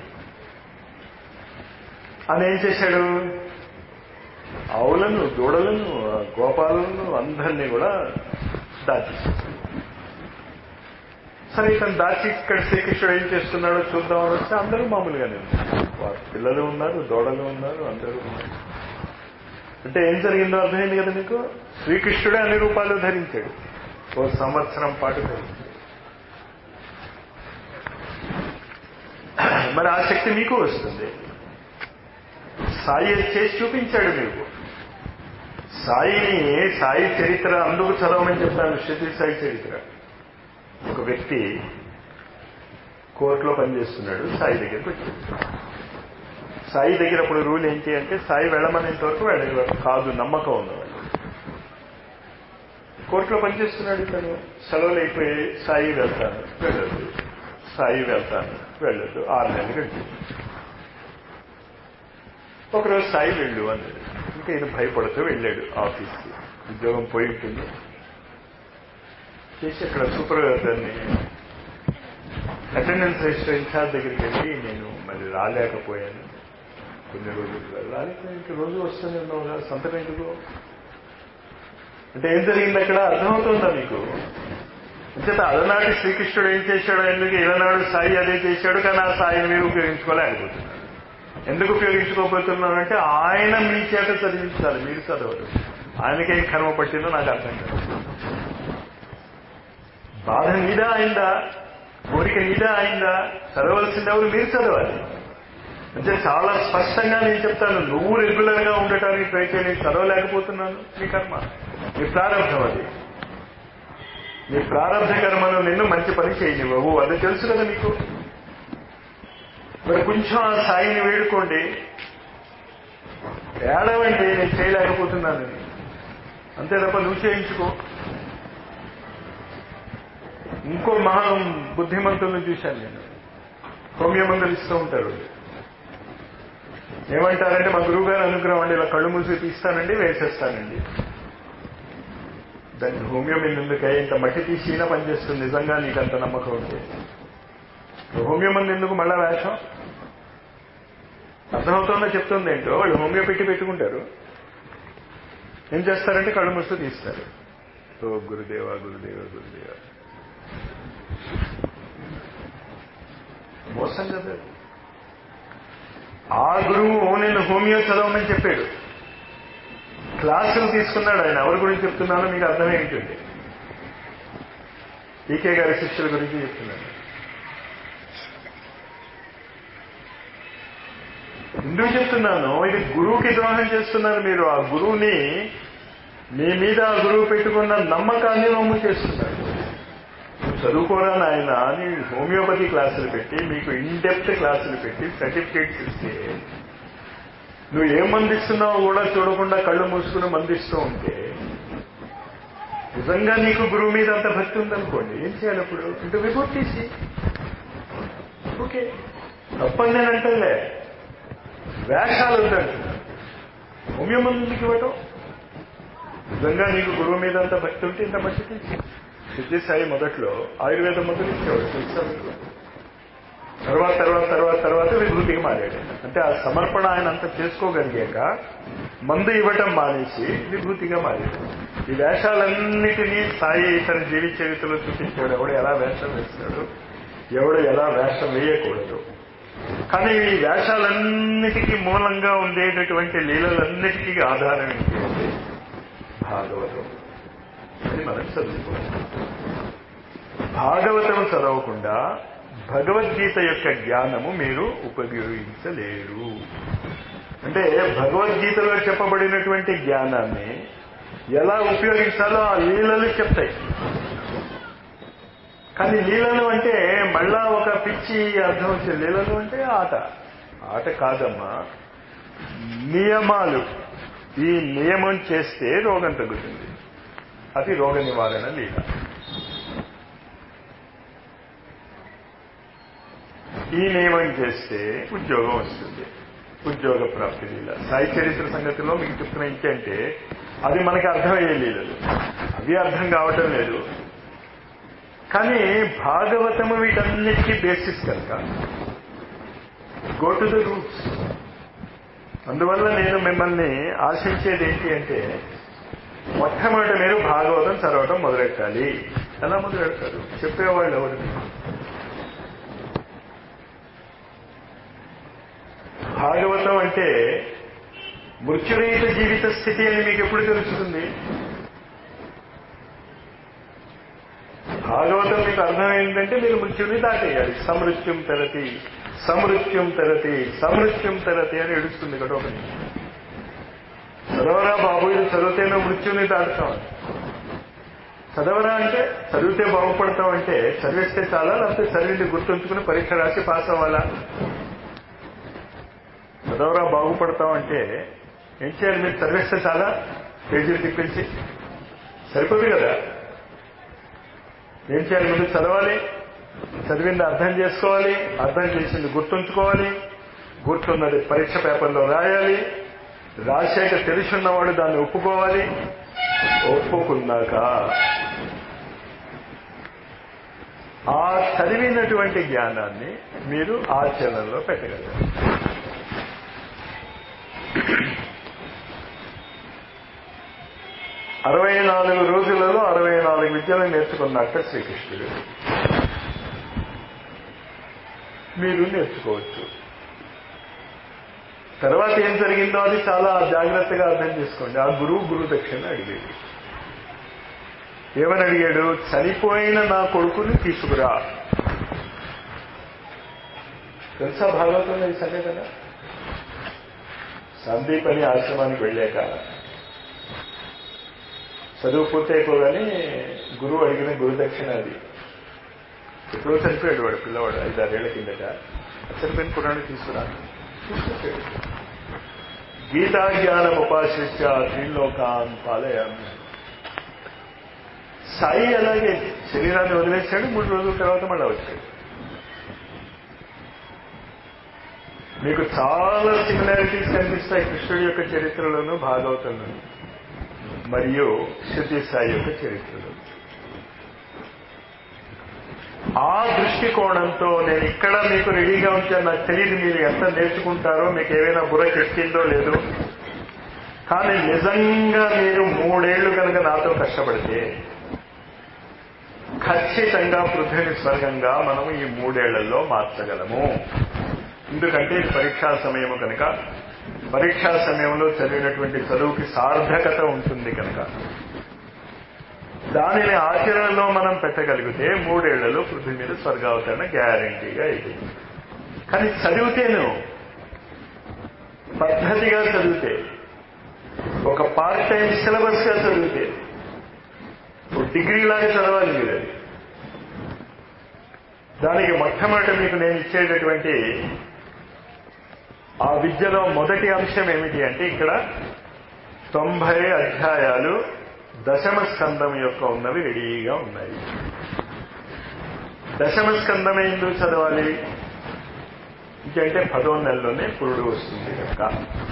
అని ఏం చేశాడు ఆవులను దూడలను గోపాలను అందరినీ కూడా దాచేశాడు సరే ఇతను దాచి ఇక్కడ శ్రీకృష్ణుడు ఏం చేస్తున్నాడో చూద్దామని వస్తే అందరూ మామూలుగానే ఉన్నారు వారి పిల్లలు ఉన్నారు దూడలు ఉన్నారు అందరూ ఉన్నారు అంటే ఏం జరిగిందో అర్థమైంది కదా మీకు శ్రీకృష్ణుడే అన్ని రూపాలు ధరించాడు ఓ సంవత్సరం పాటు ధరించాడు మరి ఆ శక్తి మీకు వస్తుంది సాయి చేసి చూపించాడు మీకు సాయిని సాయి చరిత్ర అందుకు చదవమని చెప్తాను శృతి సాయి చరిత్ర ఒక వ్యక్తి కోర్టులో పనిచేస్తున్నాడు సాయి దగ్గరికి వచ్చాడు సాయి దగ్గర అప్పుడు రూల్ ఏంటి అంటే సాయి వెళ్ళమనేంత వరకు వెళ్ళేవారు కాదు నమ్మకం ఉన్నవాడు కోర్టులో పనిచేస్తున్నాడు ఇతను సెలవులు అయిపోయి సాయి వెళ్తాను వెళ్ళొద్దు సాయి వెళ్తాను వెళ్ళొద్దు ఆరు నెలలు గడిచి ఒకరోజు సాయి వెళ్ళు అన్నాడు ఇంకా ఈయన భయపడుతూ వెళ్ళాడు ఆఫీస్కి ఉద్యోగం పోయి ఉంటుంది చేసి అక్కడ సూపర్వైజర్ని అటెండెన్స్ రిజిస్టర్ ఇన్ఛార్జ్ దగ్గరికి వెళ్ళి నేను మరి రాలేకపోయాను కొన్ని రోజులు రాలేకపోయాను ఇంక రోజు వస్తూనే ఉన్నావు కదా సంతకం ఎందుకు అంటే ఏం జరిగింది అక్కడ అర్థమవుతుందా మీకు అంచేత అలనాటి శ్రీకృష్ణుడు ఏం చేశాడో ఎందుకు ఇలనాడు సాయి అదే చేశాడు కానీ ఆ సాయిని మీరు ఉపయోగించుకోలేకపోతున్నారు ఎందుకు ఉపయోగించుకోబోతున్నారంటే ఆయన మీ చేత చదివించాలి మీరు చదవరు ఆయనకేం కర్మ పట్టిందో నాకు అర్థం కాదు బాధ నీదా అయిందా కోరిక నీదా అయిందా చదవలసింది ఎవరు మీరు చదవాలి అంటే చాలా స్పష్టంగా నేను చెప్తాను నువ్వు రెగ్యులర్ గా ఉండటానికి ప్రయత్నం నేను చదవలేకపోతున్నాను నీ కర్మ నీ ప్రారంభం అది నీ ప్రారంభ కర్మను నిన్ను మంచి పని చేయనివ్వవు అది తెలుసు కదా నీకు మరి కొంచెం ఆ సాయిని వేడుకోండి ఏడవండి నేను చేయలేకపోతున్నాను అంతే తప్ప నువ్వు చేయించుకో ఇంకో మహా బుద్ధిమంతులను చూశాను నేను హోమియో మందులు ఇస్తూ ఉంటారు ఏమంటారంటే మా గురువు గారు అనుగ్రహం అండి ఇలా కళ్ళు మూసి తీస్తానండి వేసేస్తానండి దానికి హోమియో మీద ఎందుకే ఇంత మట్టి తీసినా పనిచేస్తుంది నిజంగా నీకు అంత నమ్మకం ఉంటే హోమియో మంది ఎందుకు మళ్ళా వేషం అర్థమవుతుందో చెప్తుంది ఏంటో వాళ్ళు హోమియో పెట్టి పెట్టుకుంటారు ఏం చేస్తారంటే కళ్ళు మూస్తూ తీస్తారు ఓ గురుదేవ గురుదేవ గురుదేవ మోసం కదా ఆ గురువు నేను హోమియో చదవమని చెప్పాడు క్లాసులు తీసుకున్నాడు ఆయన ఎవరి గురించి చెప్తున్నానో మీకు అర్థమే ఉంటుంది ఈకే గారి శిష్యుల గురించి చెప్తున్నాను ఎందుకు చెప్తున్నాను ఇది గురువుకి ద్రోహం చేస్తున్నారు మీరు ఆ గురువుని మీ మీద ఆ గురువు పెట్టుకున్న నమ్మకాన్ని నమ్ము చేస్తున్నారు నువ్వు చదువుకోరా నాయన అని హోమియోపతి క్లాసులు పెట్టి మీకు ఇన్డెప్త్ క్లాసులు పెట్టి సర్టిఫికేట్స్ ఇస్తే నువ్వు ఏం మందిస్తున్నావో కూడా చూడకుండా కళ్ళు మూసుకుని మందిస్తూ ఉంటే నిజంగా నీకు గురువు మీద అంత భక్తి ఉందనుకోండి ఏం చేయాలి అప్పుడు ఇంటూ విభూతి తీసి ఓకే తప్పని నేను అంటలే వేషాలు వద్దంటున్నాను హోమియో మందుకి ఇవ్వటం నిజంగా నీకు గురువు మీద అంత భక్తి ఉంటే ఇంత భక్తి తీసి సిద్ధిసాయి మొదట్లో ఆయుర్వేద మందులు ఇచ్చేవాడు తెలుసా మీకు తర్వాత తర్వాత తర్వాత తర్వాత విభూతికి మారాడు అంటే ఆ సమర్పణ ఆయన అంత చేసుకోగలిగాక మందు ఇవ్వటం మానేసి విభూతిగా మారాడు ఈ వేషాలన్నిటినీ సాయి తన జీవిత చరిత్రలో చూపించాడు ఎవడు ఎలా వేషం వేస్తాడు ఎవడు ఎలా వేషం వేయకూడదు కానీ ఈ వేషాలన్నిటికీ మూలంగా ఉండేటటువంటి లీలలన్నిటికీ ఆధారం ఏంటి అంటే భాగవతం అది మనం చదువుకోవాలి భాగవతం చదవకుండా భగవద్గీత యొక్క జ్ఞానము మీరు ఉపయోగించలేరు అంటే భగవద్గీతలో చెప్పబడినటువంటి జ్ఞానాన్ని ఎలా ఉపయోగించాలో ఆ లీలలు చెప్తాయి కానీ లీలలు అంటే మళ్ళా ఒక పిచ్చి అర్థం వచ్చే లీలలు అంటే ఆట ఆట కాదమ్మా నియమాలు ఈ నియమం చేస్తే రోగం తగ్గుతుంది అది రోగ నివారణ లీల ఈ నియమం చేస్తే ఉద్యోగం వస్తుంది ఉద్యోగ ప్రాప్తి లీల సాయి చరిత్ర సంగతిలో మీకు చెప్తున్న ఇంకేంటే అది మనకి అర్థమయ్యే లీలలు అవి అర్థం కావటం లేదు కానీ భాగవతము వీటన్నిటికీ బేసిస్ కనుక గో టు ద రూట్స్ అందువల్ల నేను మిమ్మల్ని ఆశించేది ఏంటి అంటే మొట్టమొదటి మీరు భాగవతం చదవటం మొదలెట్టాలి ఎలా మొదలెడతారు చెప్పేవాళ్ళు ఎవరు భాగవతం అంటే మృత్యురహిత జీవిత స్థితి అని మీకు ఎప్పుడు తెలుస్తుంది భాగవతం మీకు అర్థమైందంటే మీరు మృత్యుని దాటేయాలి సమృత్యం తెరతి సమృత్యం తెరతి సమృత్యం తెరతి అని ఏడుస్తుంది కదా ఒకటి చదవరా బాబు ఇది చదివితేనే మృత్యుని దాటుతాం చదవరా అంటే చదివితే బాగుపడతాం అంటే చదివిస్తే చాలా లేకపోతే చదివింది గుర్తుంచుకుని పరీక్ష రాసి పాస్ అవ్వాలా చదవరా బాగుపడతాం అంటే ఏం చేయాలి మీరు చదివేస్తే చాలా పేజీలు తిప్పించి సరిపోదు కదా ఏం చేయాలి ముందు చదవాలి చదివింది అర్థం చేసుకోవాలి అర్థం చేసింది గుర్తుంచుకోవాలి గుర్తున్నది పరీక్ష పేపర్లో రాయాలి రాశాక తెలుసున్నవాడు దాన్ని ఒప్పుకోవాలి ఒప్పుకున్నాక ఆ చదివినటువంటి జ్ఞానాన్ని మీరు ఆచరణలో పెట్టగలరు అరవై నాలుగు రోజులలో అరవై నాలుగు విద్యలు నేర్చుకున్నట్ట శ్రీకృష్ణుడు మీరు నేర్చుకోవచ్చు తర్వాత ఏం జరిగిందో అది చాలా జాగ్రత్తగా అర్థం చేసుకోండి ఆ గురువు గురు దక్షిణ అడిగాడు ఏమని అడిగాడు చనిపోయిన నా కొడుకుని తీసుకురా తెలుసా భాగవతంలో ఈ సంగతి కదా సందీపని ఆశ్రమానికి వెళ్ళాక చదువు పూర్తయిపోగానే గురువు అడిగిన గురుదక్షిణ అది ఎప్పుడో చనిపోయాడు వాడు పిల్లవాడు ఐదారేళ్ల కిందట చనిపోయిన కురాన్ని తీసుకురా తీసుకొచ్చాడు గీతా జ్ఞానం ఉపాశ్రిత్య త్రిలోకాన్ పాలయామి సాయి అలాగే శరీరాన్ని వదిలేశాడు మూడు రోజుల తర్వాత మళ్ళీ వచ్చాడు మీకు చాలా సిమిలారిటీస్ కనిపిస్తాయి కృష్ణుడి యొక్క చరిత్రలోను భాగవతంలోను మరియు శృతి సాయి యొక్క చరిత్రలో ఆ దృష్టికోణంతో నేను ఇక్కడ మీకు రెడీగా ఉంచాను నాకు తెలియదు మీరు ఎంత నేర్చుకుంటారో మీకు ఏమైనా బుర్రకెక్కిందో లేదు కానీ నిజంగా మీరు మూడేళ్లు కనుక నాతో కష్టపడితే ఖచ్చితంగా పృథ్వీని స్వర్గంగా మనం ఈ మూడేళ్లలో మార్చగలము ఎందుకంటే ఇది పరీక్షా సమయము కనుక పరీక్షా సమయంలో చదివినటువంటి చదువుకి సార్థకత ఉంటుంది కనుక దానిని ఆచరణలో మనం పెట్టగలిగితే మూడేళ్లలో పృథ్వీ మీద స్వర్గావతరణ గ్యారంటీగా ఇది కానీ చదివితేను పద్ధతిగా చదివితే ఒక పార్ట్ టైం సిలబస్ గా చదివితే ఒక డిగ్రీ లాగా చదవాలి మీరు అది దానికి మొట్టమొదటి మీకు నేను ఇచ్చేటటువంటి ఆ విద్యలో మొదటి అంశం ఏమిటి అంటే ఇక్కడ తొంభై అధ్యాయాలు దశమ స్కందం యొక్క ఉన్నవి రెడీగా ఉన్నాయి దశమ స్కందం ఎందుకు చదవాలి ఇంకంటే పదో నెలలోనే పురుడు వస్తుంది కనుక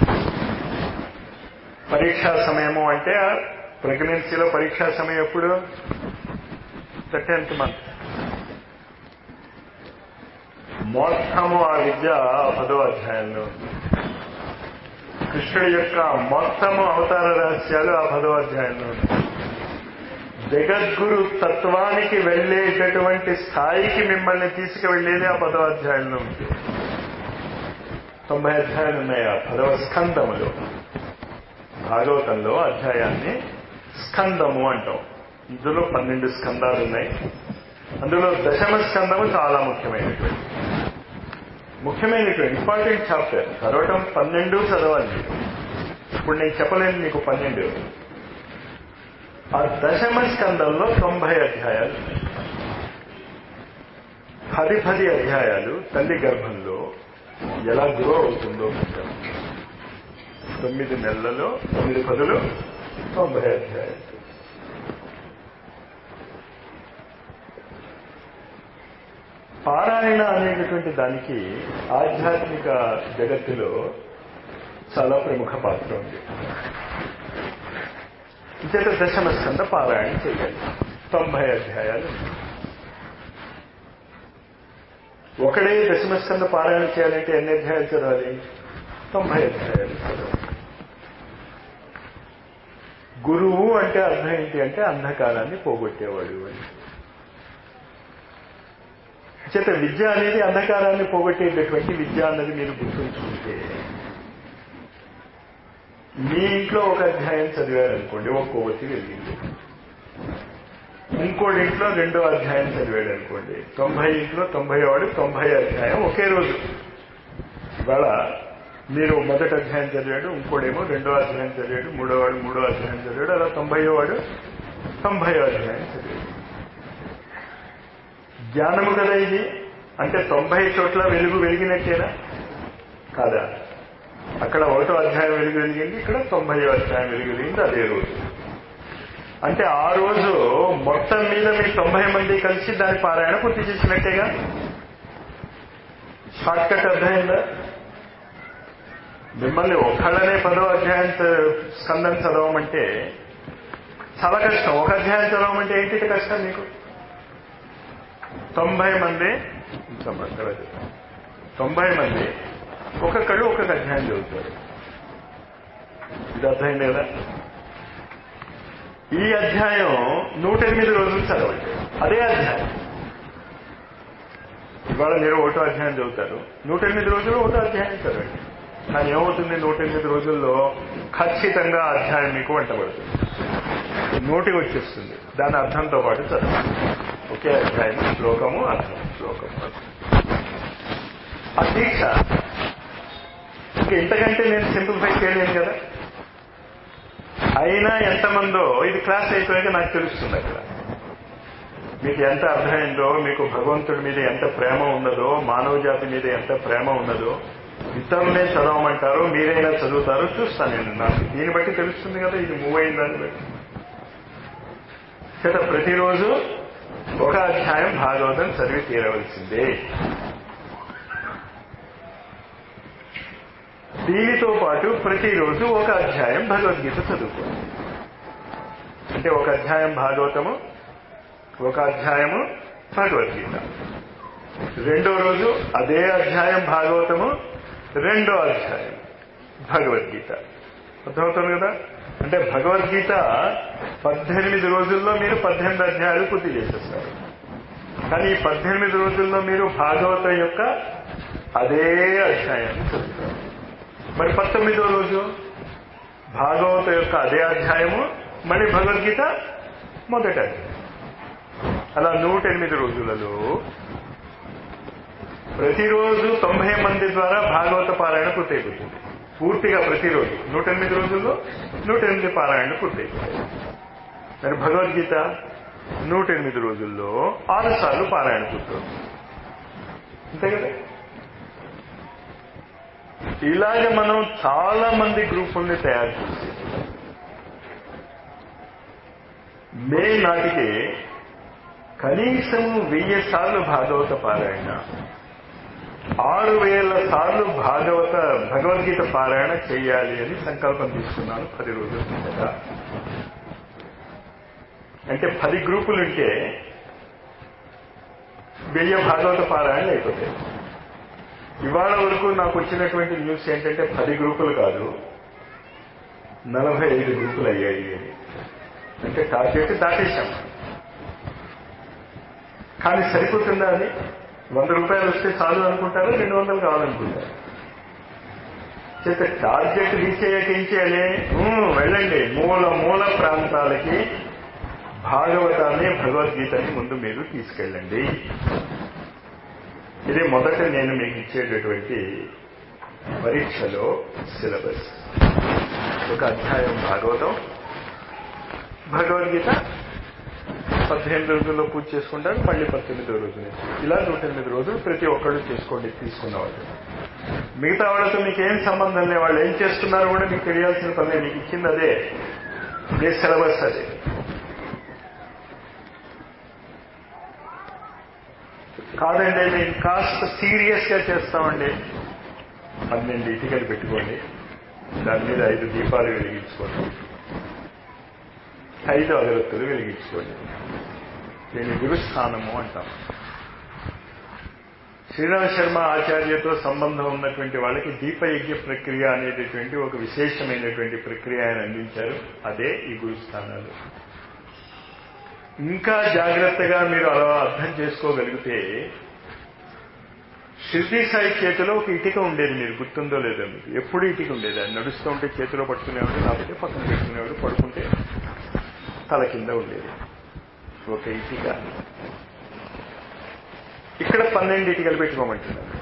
పరీక్షా సమయము అంటే ప్రెగ్నెన్సీలో పరీక్షా సమయం ఎప్పుడు ద టెన్త్ మంత్ మొత్తము ఆ విద్య పదో అధ్యాయంలో కృష్ణుడి యొక్క మొత్తము అవతార రహస్యాలు ఆ పదో అధ్యాయంలో ఉన్నాయి జగద్గురు తత్వానికి వెళ్ళేటటువంటి స్థాయికి మిమ్మల్ని తీసుకువెళ్ళేది ఆ పదవ అధ్యాయంలో ఉంది తొంభై అధ్యాయాలు ఉన్నాయి ఆ పదవ స్కందములో భాగవతంలో అధ్యాయాన్ని స్కందము అంటాం ఇందులో పన్నెండు స్కందాలు ఉన్నాయి అందులో దశమ స్కందము చాలా ముఖ్యమైనటువంటి ముఖ్యమైనటువంటి ఇంపార్టెంట్ చాప్టర్ చదవటం పన్నెండు చదవాలి మీరు ఇప్పుడు నేను చెప్పలేను మీకు పన్నెండు ఆ దశమ స్కందంలో తొంభై అధ్యాయాలు పది పది అధ్యాయాలు తల్లి గర్భంలో ఎలా గ్రో అవుతుందో పుస్తకం తొమ్మిది నెలలలో తొమ్మిది పదులు తొంభై అధ్యాయాలు పారాయణ అనేటటువంటి దానికి ఆధ్యాత్మిక జగత్తులో చాలా ప్రముఖ పాత్ర ఉంది జత దశమ స్కంద పారాయణ చేయాలి తొంభై అధ్యాయాలు ఒకడే దశమ స్కంద పారాయణ చేయాలంటే ఎన్ని అధ్యాయాలు చదవాలి తొంభై అధ్యాయాలు చదవాలి గురువు అంటే అర్థం ఏంటి అంటే అంధకారాన్ని పోగొట్టేవాడు అని చేత విద్య అనేది అంధకారాన్ని పోగొట్టేటటువంటి విద్య అన్నది మీరు గుర్తుంచుకుంటే మీ ఇంట్లో ఒక అధ్యాయం చదివారనుకోండి ఒక కొవ్వొత్తి వెలిగింది ఇంకోటి ఇంట్లో రెండో అధ్యాయం చదివాడు అనుకోండి తొంభై ఇంట్లో తొంభై వాడు తొంభై అధ్యాయం ఒకే రోజు ఇవాళ మీరు మొదటి అధ్యాయం చదివాడు ఇంకోడేమో రెండో అధ్యాయం చదివాడు మూడో వాడు మూడో అధ్యాయం చదివాడు అలా తొంభై వాడు తొంభై అధ్యాయం చదివాడు జ్ఞానము కదా ఇది అంటే తొంభై చోట్ల వెలుగు వెలిగినట్టేనా కాదా అక్కడ ఒకటో అధ్యాయం వెలుగు వెలిగింది ఇక్కడ తొంభై అధ్యాయం వెలుగు వెలిగింది అదే రోజు అంటే ఆ రోజు మొత్తం మీద మీ తొంభై మంది కలిసి దాని పారాయణ పూర్తి చేసినట్టేగా షార్ట్ కట్ అర్థమైందా మిమ్మల్ని ఒక్కళ్ళనే పదో అధ్యాయం స్కందం చదవమంటే చాలా కష్టం ఒక అధ్యాయం చదవమంటే ఏంటి కష్టం మీకు తొంభై మంది తొంభై మంది ఒక్కొక్కళ్ళు ఒక్కొక్క అధ్యాయం చదువుతారు ఇది అర్థమైంది కదా ఈ అధ్యాయం నూట ఎనిమిది రోజులు చదవండి అదే అధ్యాయం ఇవాళ మీరు ఒకటో అధ్యాయం చదువుతారు నూట ఎనిమిది రోజులు ఒకటో అధ్యాయం చదవండి కానీ ఏమవుతుంది నూట ఎనిమిది రోజుల్లో ఖచ్చితంగా అధ్యాయం మీకు వంటబడుతుంది నోటికి వచ్చేస్తుంది దాని అర్థంతో పాటు చదవండి ఒకే అధ్యాయం శ్లోకము అర్థం శ్లోకము ఆ దీక్ష ఇంకా ఇంతకంటే నేను సింప్లిఫై చేయలేను కదా అయినా ఎంతమందో ఇది క్లాస్ అయిపోయాక నాకు తెలుస్తుంది అక్కడ మీకు ఎంత అర్థమైందో మీకు భగవంతుడి మీద ఎంత ప్రేమ ఉన్నదో మానవ జాతి మీద ఎంత ప్రేమ ఉన్నదో ఇతరులనే చదవమంటారో మీరైనా చదువుతారో చూస్తాను నేను నాకు దీన్ని బట్టి తెలుస్తుంది కదా ఇది మూవ్ అయిందని బట్టి చేత ప్రతిరోజు ఒక అధ్యాయం భాగవతం చదివి తీరవలసిందే దీనితో పాటు ప్రతిరోజు ఒక అధ్యాయం భగవద్గీత చదువుకోండి అంటే ఒక అధ్యాయం భాగవతము ఒక అధ్యాయము భగవద్గీత రెండో రోజు అదే అధ్యాయం భాగవతము రెండో అధ్యాయం భగవద్గీత అర్థమవుతుంది కదా అంటే భగవద్గీత పద్దెనిమిది రోజుల్లో మీరు పద్దెనిమిది అధ్యాయాలు పూర్తి చేసేస్తారు కానీ ఈ పద్దెనిమిది రోజుల్లో మీరు భాగవతం యొక్క అదే అధ్యాయాన్ని చదువుతారు మరి పంతొమ్మిదో రోజు భాగవత యొక్క అదే అధ్యాయము మళ్ళీ భగవద్గీత మొదటి అధ్యాయం అలా నూట ఎనిమిది రోజులలో ప్రతిరోజు తొంభై మంది ద్వారా భాగవత పారాయణ పూర్తయిపోతుంది పూర్తిగా ప్రతిరోజు నూట ఎనిమిది రోజుల్లో నూట ఎనిమిది పారాయణ పూర్తయిపోతాయి మరి భగవద్గీత నూట ఎనిమిది రోజుల్లో ఆరు సార్లు పారాయణ పూర్తవుతుంది అంతే కదా ఇలాగ మనం చాలా మంది గ్రూపుల్ని తయారు చేసి మే నాటికి కనీసం వెయ్యి సార్లు భాగవత పారాయణ ఆరు వేల సార్లు భాగవత భగవద్గీత పారాయణ చేయాలి అని సంకల్పం తీసుకున్నాను పది రోజుల కిందట అంటే పది గ్రూపులుంటే వెయ్యి భాగవత పారాయణ అయిపోతాయి ఇవాళ వరకు నాకు వచ్చినటువంటి న్యూస్ ఏంటంటే పది గ్రూపులు కాదు నలభై ఐదు గ్రూపులు అయ్యాయి అని అంటే టార్గెట్ దాటేశాం కానీ సరిపోతుందా అది వంద రూపాయలు వస్తే చాలు అనుకుంటారా రెండు వందలు కావాలనుకుంటారు చేత టార్గెట్ రీచ్ అయ్యాక ఏం చేయాలి ఉమ్, వెళ్ళండి మూల మూల ప్రాంతాలకి భాగవతాన్ని భగవద్గీతని ముందు మీరు తీసుకెళ్ళండి ఇది మొదట నేను మీకు ఇచ్చేటటువంటి పరీక్షలో సిలబస్ ఒక అధ్యాయం భాగవతం భగవద్గీత పద్దెనిమిది రోజుల్లో పూజ చేసుకుంటారు మళ్ళీ పద్దెనిమిదో రోజు నుంచి ఇలా నూట ఎనిమిది రోజులు ప్రతి ఒక్కళ్ళు చేసుకోండి తీసుకున్న వాళ్ళు మిగతా వాళ్ళతో మీకు ఏం సంబంధం లేదు వాళ్ళు ఏం చేస్తున్నారో కూడా మీకు తెలియాల్సిన పని లేదు. మీకు ఇచ్చింది అదే మీ సిలబస్ అదే కాదండి మేము కాస్త సీరియస్ గా చేస్తామండి పన్నెండు ఇటుకలు పెట్టుకోండి దాని మీద ఐదు దీపాలు వెలిగించుకోండి ఐదు అగరత్తులు వెలిగించుకోండి దీన్ని గురుస్థానము అంటాం శ్రీరామ శర్మ ఆచార్యతో సంబంధం ఉన్నటువంటి వాళ్ళకి దీపయజ్ఞ ప్రక్రియ అనేటటువంటి ఒక విశేషమైనటువంటి ప్రక్రియ ఆయన అందించారు అదే ఈ గురుస్థానాలు ఇంకా జాగ్రత్తగా మీరు అలా అర్థం చేసుకోగలిగితే షిర్డీ సాయి చేతిలో ఒక ఇటుక ఉండేది మీరు గుర్తుందో లేదో మీకు ఎప్పుడు ఇటుక ఉండేది అది నడుస్తూ ఉంటే చేతిలో పట్టుకునేవాడు లేకపోతే పక్కన పెట్టుకునేవాడు పడుకుంటే తల కింద ఉండేది ఒక ఇటుక ఇక్కడ పన్నెండు ఇటుకలు పెట్టుకోమంటున్నారు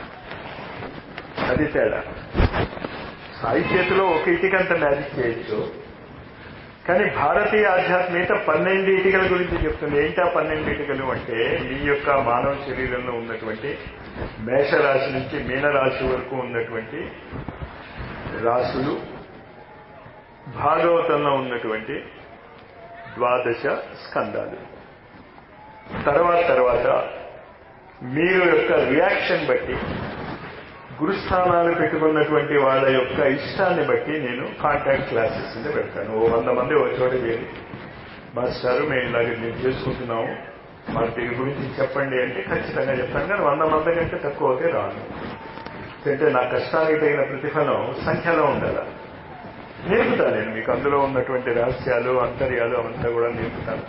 అది తేడా సాయి చేతిలో ఒక ఇటుకంత మ్యాజిక్ చేయొచ్చు కానీ భారతీయ ఆధ్యాత్మికత పన్నెండు ఇటుకల గురించి చెప్తుంది ఏంటా పన్నెండు ఇటుకలు అంటే మీ యొక్క మానవ శరీరంలో ఉన్నటువంటి మేషరాశి నుంచి మీనరాశి వరకు ఉన్నటువంటి రాశులు భాగవతంలో ఉన్నటువంటి ద్వాదశ స్కందాలు తర్వాత తర్వాత మీరు యొక్క రియాక్షన్ బట్టి గురుస్థానాలు పెట్టుకున్నటువంటి వాళ్ళ యొక్క ఇష్టాన్ని బట్టి నేను కాంటాక్ట్ క్లాసెస్ పెడతాను ఓ వంద మంది ఒక చోట చేరి మాస్టారు మేము ఇలాగ మేము చేసుకుంటున్నాము మాకు దీని గురించి చెప్పండి అంటే ఖచ్చితంగా చెప్తాను కానీ వంద మంది కంటే తక్కువ అయితే రాను అంటే నా కష్టానికి తగిన ప్రతిఫలం సంఖ్యలో ఉండాలి నేర్పుతాను నేను మీకు అందులో ఉన్నటువంటి రహస్యాలు అంతర్యాలు అవంతా కూడా నేర్పుతాను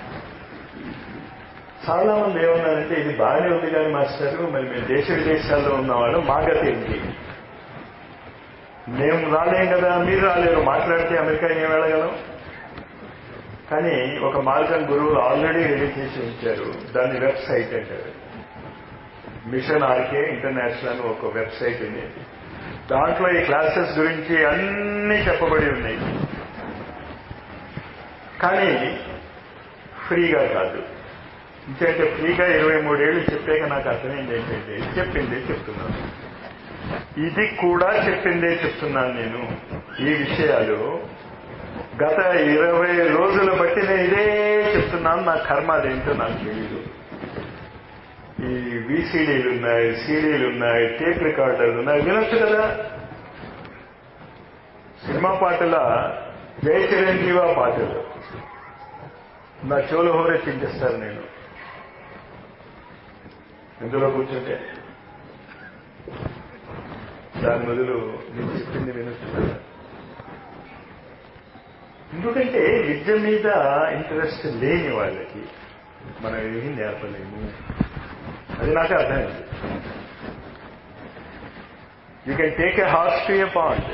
చాలా మంది ఏమన్నారంటే ఇది బాగానే ఉంది కానీ మాస్టర్ మరి మేము దేశ విదేశాల్లో ఉన్నవాళ్ళు మా గతి ఏంటి మేము రాలేం కదా మీరు రాలేరు మాట్లాడితే అమెరికా ఏం వెళ్ళగలం కానీ ఒక మార్గం గురువులు ఆల్రెడీ రెడీ చేసి ఉంచారు దాని వెబ్సైట్ అంటారు మిషన్ ఆర్కే ఇంటర్నేషనల్ అని ఒక వెబ్సైట్ ఉంది దాంట్లో ఈ క్లాసెస్ గురించి అన్నీ చెప్పబడి ఉన్నాయి కానీ ఫ్రీగా కాదు ఇంకంటే ఫ్రీగా ఇరవై మూడేళ్లు చెప్పాక నాకు అర్థమైంది ఏంటంటే చెప్పిందే చెప్తున్నాను ఇది కూడా చెప్పిందే చెప్తున్నాను నేను ఈ విషయాలు గత ఇరవై రోజుల బట్టి నేను ఇదే చెప్తున్నాను నా కర్మ అదేంటో నాకు తెలియదు ఈ విసిడీలు ఉన్నాయి సీడీలు ఉన్నాయి టేప్ రికార్డర్లు ఉన్నాయి వినొచ్చు కదా సినిమా పాటల జయ చిరంజీవ పాటలు నా చెవులు హోరెత్తించేస్తారు నేను ఎందులో కూర్చుంటే దాని బదులు నేను చెప్పింది వినొచ్చు కదా ఎందుకంటే విద్య మీద ఇంట్రెస్ట్ లేని వాళ్ళకి మనం ఏమీ నేర్పలేము అది నాకు అర్థమైంది you can take a horse to a pond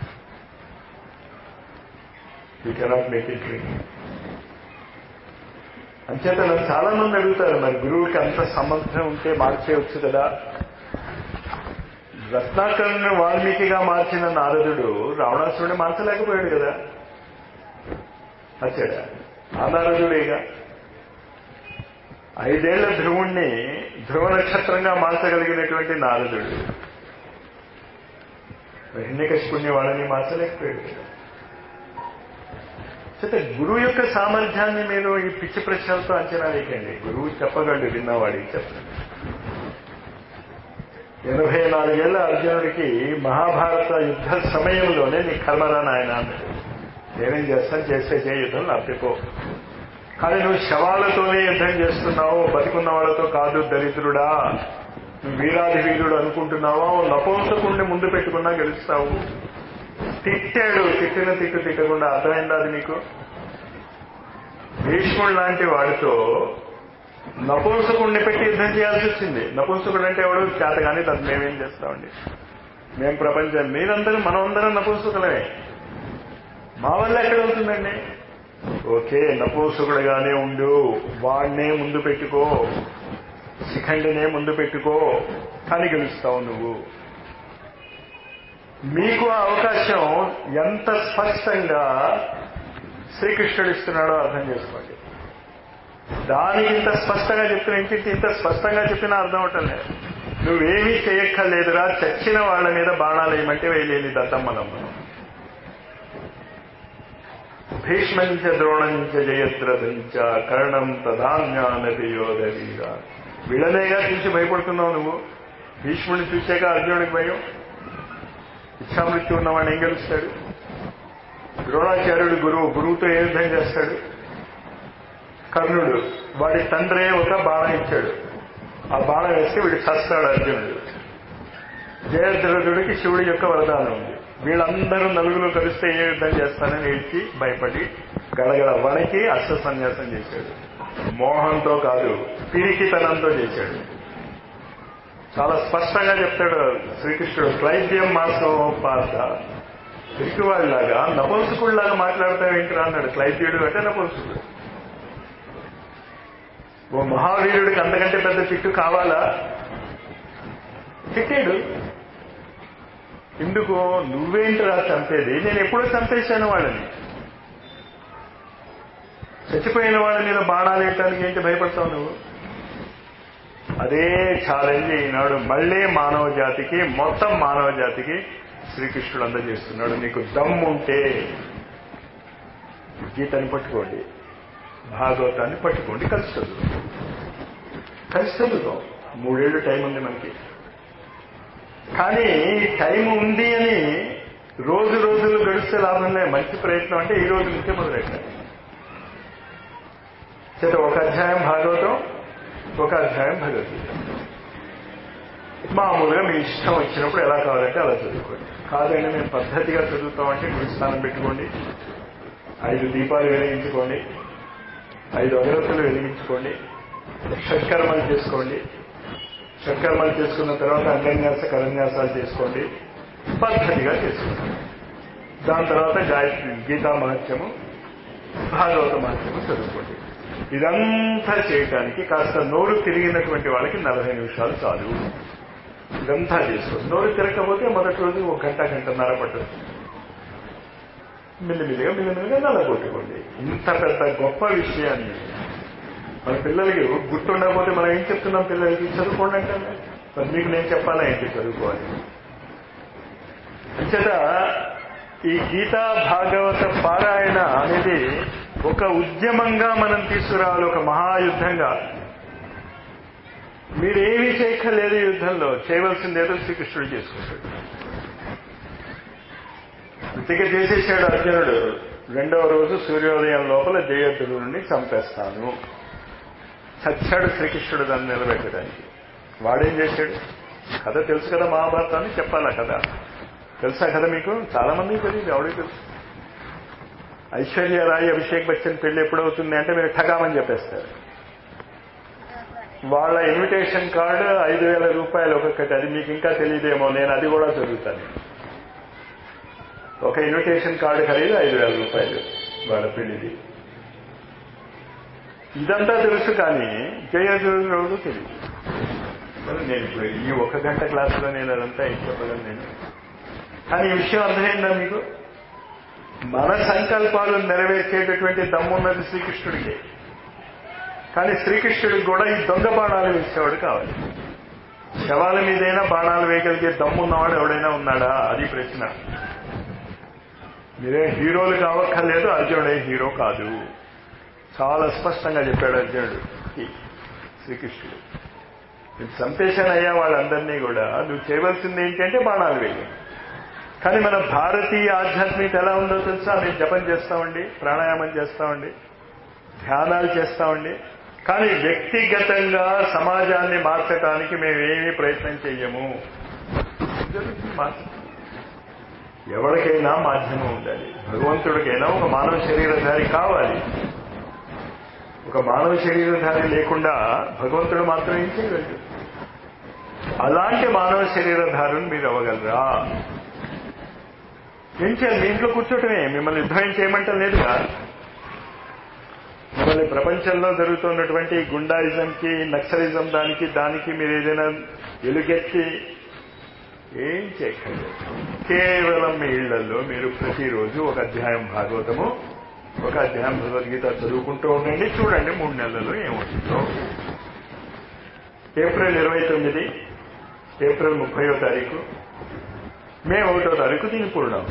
you cannot make it drink అంచేత నన్ను చాలా మంది అడుగుతారు మరి గురువుకి అంత సంబంధం ఉంటే మార్చేయవచ్చు కదా రత్నాకరుని వాల్మీకిగా మార్చిన నారదుడు రావణాసురుడిని మార్చలేకపోయాడు కదా వచ్చాడా ఆ నారదుడేగా ఐదేళ్ల ధ్రువుణ్ణి ధ్రువ నక్షత్రంగా మార్చగలిగినటువంటి నారదుడు హిరణ్యకశిపుణ్ణి వాళ్ళని మార్చలేకపోయాడు చేత గురువు యొక్క సామర్థ్యాన్ని మీరు ఈ పిచ్చి ప్రశ్నలతో అంచనా వేయకండి గురువు చెప్పగలడు విన్నవాడికి చెప్పండి ఎనభై నాలుగేళ్ల అర్జునుడికి మహాభారత యుద్ధ సమయంలోనే నీ కర్మరా నాయన అన్నాడు నేనేం చేస్తాను చేస్తే చేయుతం లేకపోతే కానీ నువ్వు శవాలతోనే యుద్ధం చేస్తున్నావు బతికున్న వాళ్ళతో కాదు దరిద్రుడా నువ్వు వీరాది వీరుడు అనుకుంటున్నావా నపోంసకుండి ముందు పెట్టుకున్నా గెలుస్తావు తిట్టాడు తిట్టిన తిట్టు తిట్టకుండా అర్థమైందా అది నీకు భీష్ముడు లాంటి వాడితో నపుంసకుడిని పెట్టి యుద్ధం చేయాల్సి వచ్చింది నపుంసకుడు అంటే ఎవడు చేత కానీ తను మేమేం చేస్తామండి మేము ప్రపంచం మీరందరూ మనమందరం నపుంసకులమే మా వల్ల ఎక్కడవుతుందండి ఓకే నపుంసకుడుగానే ఉండు వాడినే ముందు పెట్టుకో శిఖండినే ముందు పెట్టుకో కానీ గెలుస్తావు నువ్వు మీకు ఆ అవకాశం ఎంత స్పష్టంగా శ్రీకృష్ణుడు ఇస్తున్నాడో అర్థం చేసుకోండి దానికి ఇంత స్పష్టంగా చెప్పిన ఇంటికి ఇంత స్పష్టంగా చెప్పినా అర్థం అవటం లేదు నువ్వేమీ చేయక్కర్లేదురా చచ్చిన వాళ్ళ మీద బాణాలు వేయమంటే వేయలేని దత్తమ్మలమ్మ భీష్మంచ ద్రోణంచ జయద్రథంచ కర్ణం తధాన్యానపియోదరిగా వీళ్ళనేగా చూసి భయపడుతున్నావు నువ్వు భీష్ముడిని చూసాక అర్జునుడికి భయం ఇచ్చామృత్యు ఉన్నవాడిని ఏం గెలుస్తాడు ద్రోణాచార్యుడు గురువు గురువుతో ఏ యుద్ధం చేస్తాడు కర్ణుడు వాడి తండ్రే ఒక బాణం ఇచ్చాడు ఆ బాణం వేస్తే వీడు చస్తాడు అర్జునుడు జయద్రథుడికి శివుడి యొక్క వరదానం ఉంది వీళ్ళందరూ నలుగురు కలిస్తే ఏ యుద్ధం చేస్తానని ఏడ్చి భయపడి గడగడ వణికి అస్త్ర సన్యాసం చేశాడు మోహంతో కాదు పిరికితనంతో చేశాడు చాలా స్పష్టంగా చెప్తాడు శ్రీకృష్ణుడు క్లైద్యం మాసం పార్థ పిరికివాడిలాగా నపుంసకుడిలాగా మాట్లాడతావేంటిరా అన్నాడు క్లైద్యుడు అంటే నపుంసకుడు ఓ మహావీరుడికి అంతకంటే పెద్ద తిట్టు కావాలా తిట్టాడు ఎందుకు నువ్వేంటిరా చంపేది నేను ఎప్పుడో చంపేశాను వాళ్ళని చచ్చిపోయిన వాళ్ళ మీద బాణాలు వేయటానికి ఏంటి భయపడతావు నువ్వు అదే ఛాలెంజ్ ఈనాడు మళ్ళీ మానవ జాతికి మొత్తం మానవ జాతికి శ్రీకృష్ణుడు అందజేస్తున్నాడు నీకు దమ్ముంటే గీతని పట్టుకోండి భాగవతాన్ని పట్టుకోండి కలిసి చదువు కలిసి చదువుతాం మూడేళ్లు టైం ఉంది మనకి కానీ టైం ఉంది అని రోజు రోజులు గడిస్తే లాభంలే మంచి ప్రయత్నం అంటే ఈ రోజు నుంచే మొదలెట్టాలి చేత ఒక అధ్యాయం భాగవతం ఒక అధ్యాయం భగవద్గీత మామూలుగా మీ ఇష్టం వచ్చినప్పుడు ఎలా కావాలంటే అలా చదువుకోండి కాదండి మేము పద్ధతిగా చదువుతామంటే గుడి స్నానం పెట్టుకోండి ఐదు దీపాలు వెలిగించుకోండి ఐదు అగరత్తులు వెలిగించుకోండి షట్కర్మలు చేసుకోండి షట్కర్మలు చేసుకున్న తర్వాత అంగన్యాస కరన్యాసాలు చేసుకోండి పద్ధతిగా చేసుకోండి దాని తర్వాత గాయత్రి గీతా మహత్యము భాగవత మహత్యము చదువుకోండి ఇదంతా చేయటానికి కాస్త నోరు తిరిగినటువంటి వాళ్ళకి నలభై నిమిషాలు చాలు ఇదంతా చేసుకోండి నోరు తిరగకపోతే మొదటి రోజు ఒక గంట గంటన్నర పట్టదు మిల్లిమిల్లిగా మిల్లిమిల్లిగా నల్లగొట్టుకోండి ఇంత పెద్ద గొప్ప విషయాన్ని మన పిల్లలకి గుర్తుండకపోతే మనం ఏం చెప్తున్నాం పిల్లలకి చదువుకోండి అంటే మరి మీకు నేను చెప్పాలా ఏంటి చదువుకోవాలి అంచేత ఈ గీతా భాగవత పారాయణ అనేది ఒక ఉద్యమంగా మనం తీసుకురావాలి ఒక మహాయుద్ధంగా మీరేమీ చేయక్కర్లేదు యుద్ధంలో చేయవలసిందేదో శ్రీకృష్ణుడు చేసుకుంటాడు ఇక చేసేసాడు అర్జునుడు రెండవ రోజు సూర్యోదయం లోపల జయద్రుడిని చంపేస్తాను చచ్చాడు శ్రీకృష్ణుడు దాన్ని నిలబెట్టడానికి వాడేం చేశాడు కథ తెలుసు కదా మహాభారతాన్ని చెప్పాలా కదా తెలుసా కదా మీకు చాలా మందికి తెలియదు ఎవడికి తెలుసు ఐశ్వర్యరాయ్ అభిషేక్ బచ్చన్ పెళ్లి ఎప్పుడవుతుంది అంటే మీరు ఠగామని చెప్పేస్తారు వాళ్ళ ఇన్విటేషన్ కార్డు ఐదు వేల రూపాయలు ఒక్కొక్కటి అది మీకు ఇంకా తెలియదేమో నేను అది కూడా చదువుతాను ఒక ఇన్విటేషన్ కార్డు ఖరీదు ఐదు వేల రూపాయలు వాళ్ళ పెళ్లిది ఇదంతా తెలుసు కానీ జయదుడు తెలియదు మరి నేను ఇప్పుడు ఈ ఒక గంట క్లాసులో నేను అదంతా ఏం చెప్పగలను నేను కానీ ఈ విషయం అర్థమైందా మీకు మన సంకల్పాలు నెరవేర్చేటటువంటి దమ్మున్నది శ్రీకృష్ణుడికి కానీ శ్రీకృష్ణుడికి కూడా ఈ దొంగ బాణాలు వేసేవాడు కావాలి శవాల మీదైనా బాణాలు వేయగలిగే దమ్మున్నవాడు ఎవడైనా ఉన్నాడా అది ప్రశ్న మీరే హీరోలు కావక్కర్లేదు అర్జునుడే హీరో కాదు చాలా స్పష్టంగా చెప్పాడు అర్జునుడు శ్రీకృష్ణుడు నేను చంపేశానయ్యా వాళ్ళందరినీ కూడా నువ్వు చేయవలసింది ఏంటంటే బాణాలు వేయాలి కానీ మన భారతీయ ఆధ్యాత్మికత ఎలా ఉందో తెలుసా మేము జపం చేస్తామండి ప్రాణాయామం చేస్తామండి ధ్యానాలు చేస్తామండి కానీ వ్యక్తిగతంగా సమాజాన్ని మార్చడానికి మేమేమీ ప్రయత్నం చెయ్యము ఎవరికైనా మాధ్యమం ఉండాలి భగవంతుడికైనా ఒక మానవ శరీరధారి కావాలి ఒక మానవ శరీరధారి లేకుండా భగవంతుడు మాత్రం ఏం చేయగలడు అలాంటి మానవ శరీరధారుని మీరు అవ్వగలరా ఏం చేయాలి మీ ఇంట్లో కూర్చోటమే మిమ్మల్ని యుద్ధం చేయమంటం లేదుగా మిమ్మల్ని ప్రపంచంలో జరుగుతున్నటువంటి గుండాయిజంకి నక్సలిజం దానికి దానికి మీరు ఏదైనా ఎలుగెత్తి ఏం చేయక్కర్లేదు కేవలం మీ ఇళ్లలో మీరు ప్రతిరోజు ఒక అధ్యాయం భాగవతము ఒక అధ్యాయం భగవద్గీత చదువుకుంటూ ఉండండి చూడండి మూడు నెలల్లో ఏమవుతుందో ఏప్రిల్ ఇరవై తొమ్మిది ఏప్రిల్ ముప్పయో తారీఖు మే ఒకటో తారీఖు దీని పూర్ణం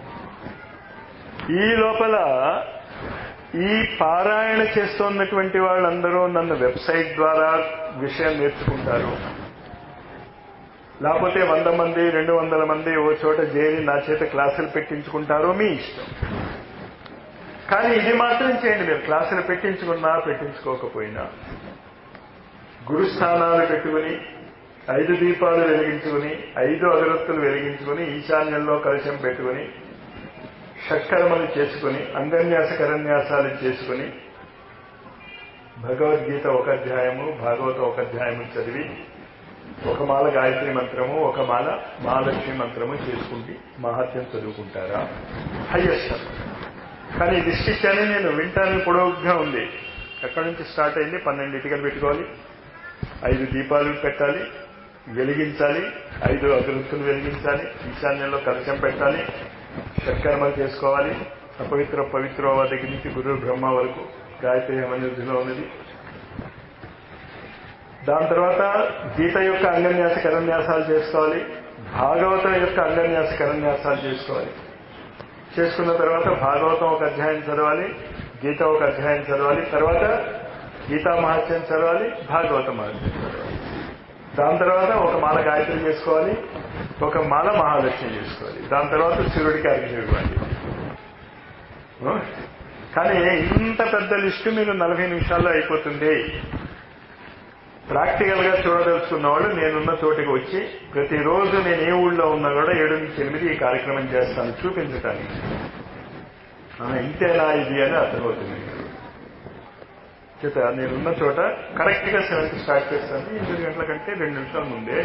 ఈ లోపల ఈ పారాయణ చేస్తున్నటువంటి వాళ్ళందరూ నన్ను వెబ్సైట్ ద్వారా విషయం నేర్చుకుంటారు లేకపోతే వంద మంది రెండు వందల మంది ఓ చోట చేరి నా చేత క్లాసులు పెట్టించుకుంటారో మీ ఇష్టం కానీ ఇది మాత్రం చేయండి మీరు క్లాసులు పెట్టించుకున్నా పెట్టించుకోకపోయినా గురుస్థానాలు పెట్టుకుని ఐదు దీపాలు వెలిగించుకుని ఐదు అగరత్తులు వెలిగించుకుని ఈశాన్యంలో కలశం పెట్టుకుని షట్కర్మలు చేసుకుని అంగన్యాస కరన్యాసాలు చేసుకుని భగవద్గీత ఒక అధ్యాయము భాగవతం ఒక అధ్యాయము చదివి ఒక మాల గాయత్రి మంత్రము ఒక మాల మహాలక్ష్మి మంత్రము చేసుకుంటే మహాత్యం చదువుకుంటారా హయ్యెస్ట్ కానీ దిష్టిచ్చానే నేను వింటానికి పొడవుగా ఉంది ఎక్కడి నుంచి స్టార్ట్ అయింది పన్నెండు ఇటుకలు పెట్టుకోవాలి ఐదు దీపాలు పెట్టాలి వెలిగించాలి ఐదు అగరత్తులు వెలిగించాలి ఈశాన్యంలో కలశం పెట్టాలి షట్కర్మలు చేసుకోవాలి అపవిత్ర పవిత్ర దగ్గర నుంచి గురు బ్రహ్మ వరకు గాయత్రి హమనిధిలో ఉన్నది దాని తర్వాత గీత యొక్క అంగన్యాస కరన్యాసాలు చేసుకోవాలి భాగవతం యొక్క అంగన్యాస కరన్యాసాలు చేసుకోవాలి చేసుకున్న తర్వాత భాగవతం ఒక అధ్యాయం చదవాలి గీత ఒక అధ్యాయం చదవాలి తర్వాత గీతా మహాత్యం చదవాలి భాగవత మహాత్యం చదవాలి దాని తర్వాత ఒక మాల గాయత్రి చేసుకోవాలి ఒక మాల మహాలక్ష్మి చేసుకోవాలి దాని తర్వాత శివుడికి అర్ఘ్యం ఇవ్వాలి కానీ ఇంత పెద్ద లిస్టు మీరు నలభై నిమిషాల్లో అయిపోతుంది ప్రాక్టికల్ గా చూడదలుచుకున్న వాళ్ళు నేనున్న చోటికి వచ్చి ప్రతిరోజు నేను ఏ ఊళ్ళో ఉన్నా కూడా ఏడు నుంచి ఎనిమిది ఈ కార్యక్రమం చేస్తాను చూపించటానికి ఇంతేనా ఇది అని అర్థమవుతుంది చేత నేనున్న చోట కరెక్ట్ గా సెవెన్ కి స్టార్ట్ చేస్తాను ఎనిమిది గంటల కంటే రెండు నిమిషాల ముందే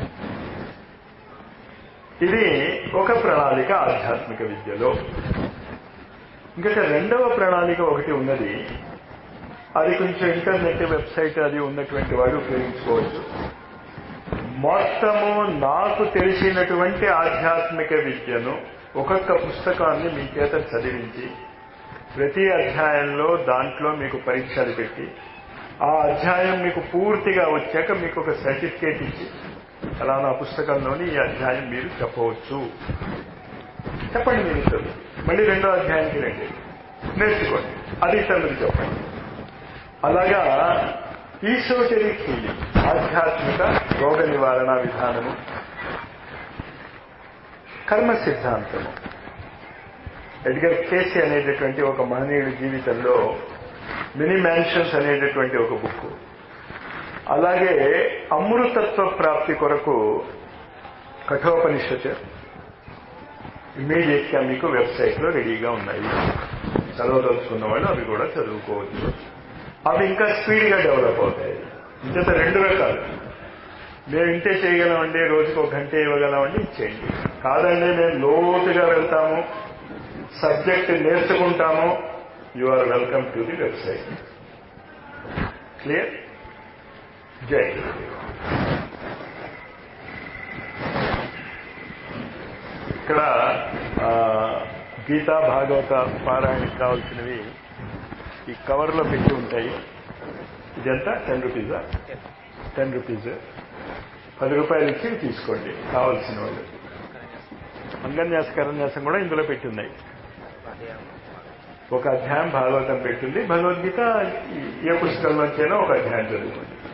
ఇది ఒక ప్రణాళిక ఆధ్యాత్మిక విద్యలో ఇంకా రెండవ ప్రణాళిక ఒకటి ఉన్నది అది కొంచెం ఇంటర్నెట్ వెబ్సైట్ అది ఉన్నటువంటి వాడు ఉపయోగించుకోవచ్చు మొత్తము నాకు తెలిసినటువంటి ఆధ్యాత్మిక విద్యను ఒక్కొక్క పుస్తకాన్ని మీ చేత చదివించి ప్రతి అధ్యాయంలో దాంట్లో మీకు పరీక్షలు పెట్టి ఆ అధ్యాయం మీకు పూర్తిగా వచ్చాక మీకు ఒక సర్టిఫికేట్ ఇచ్చి అలా నా పుస్తకంలోని ఈ అధ్యాయం మీరు చెప్పవచ్చు చెప్పండి మీరు ఇద్దరు మళ్ళీ రెండో అధ్యాయానికి రండి నేర్చుకోండి అది ఇతరులకు చెప్పండి అలాగా ఈసోటెరిక్ హీలింగ్ ఆధ్యాత్మిక రోగ నివారణ విధానము కర్మ సిద్ధాంతము ఎడ్గర్ కేసీ అనేటటువంటి ఒక మహనీయుడి జీవితంలో మినీ మ్యాన్షన్స్ అనేటటువంటి ఒక బుక్ అలాగే అమృతత్వ ప్రాప్తి కొరకు కఠోపనిషత్ ఇమీడియట్ గా మీకు వెబ్సైట్ లో రెడీగా ఉన్నాయి చదవదలుచుకున్న వాళ్ళు అవి కూడా చదువుకోవచ్చు అవి ఇంకా స్పీడ్ గా డెవలప్ అవుతాయి ఇంత రెండు రకాలు మేము ఇంతే చేయగలమండి రోజుకు ఒక గంట ఇవ్వగలమండి ఇచ్చేయండి కాదండి మేము లోతుగా వెళ్తాము సబ్జెక్ట్ నేర్చుకుంటాము you are welcome to the website clear జై ఇక్కడ గీతా భాగవత పారాయణకి కావాల్సినవి ఈ కవర్లో పెట్టి ఉంటాయి ఇదంతా టెన్ రూపీసా టెన్ రూపీస్ పది రూపాయలు ఇచ్చి తీసుకోండి కావాల్సిన వాళ్ళు అంగన్యాస కరన్యాసం కూడా ఇందులో పెట్టి ఉన్నాయి ఒక అధ్యాయం భాగవతం పెట్టింది భగవద్గీత ఏ పుస్తకంలోంచైనా ఒక అధ్యాయం చదువుకోండి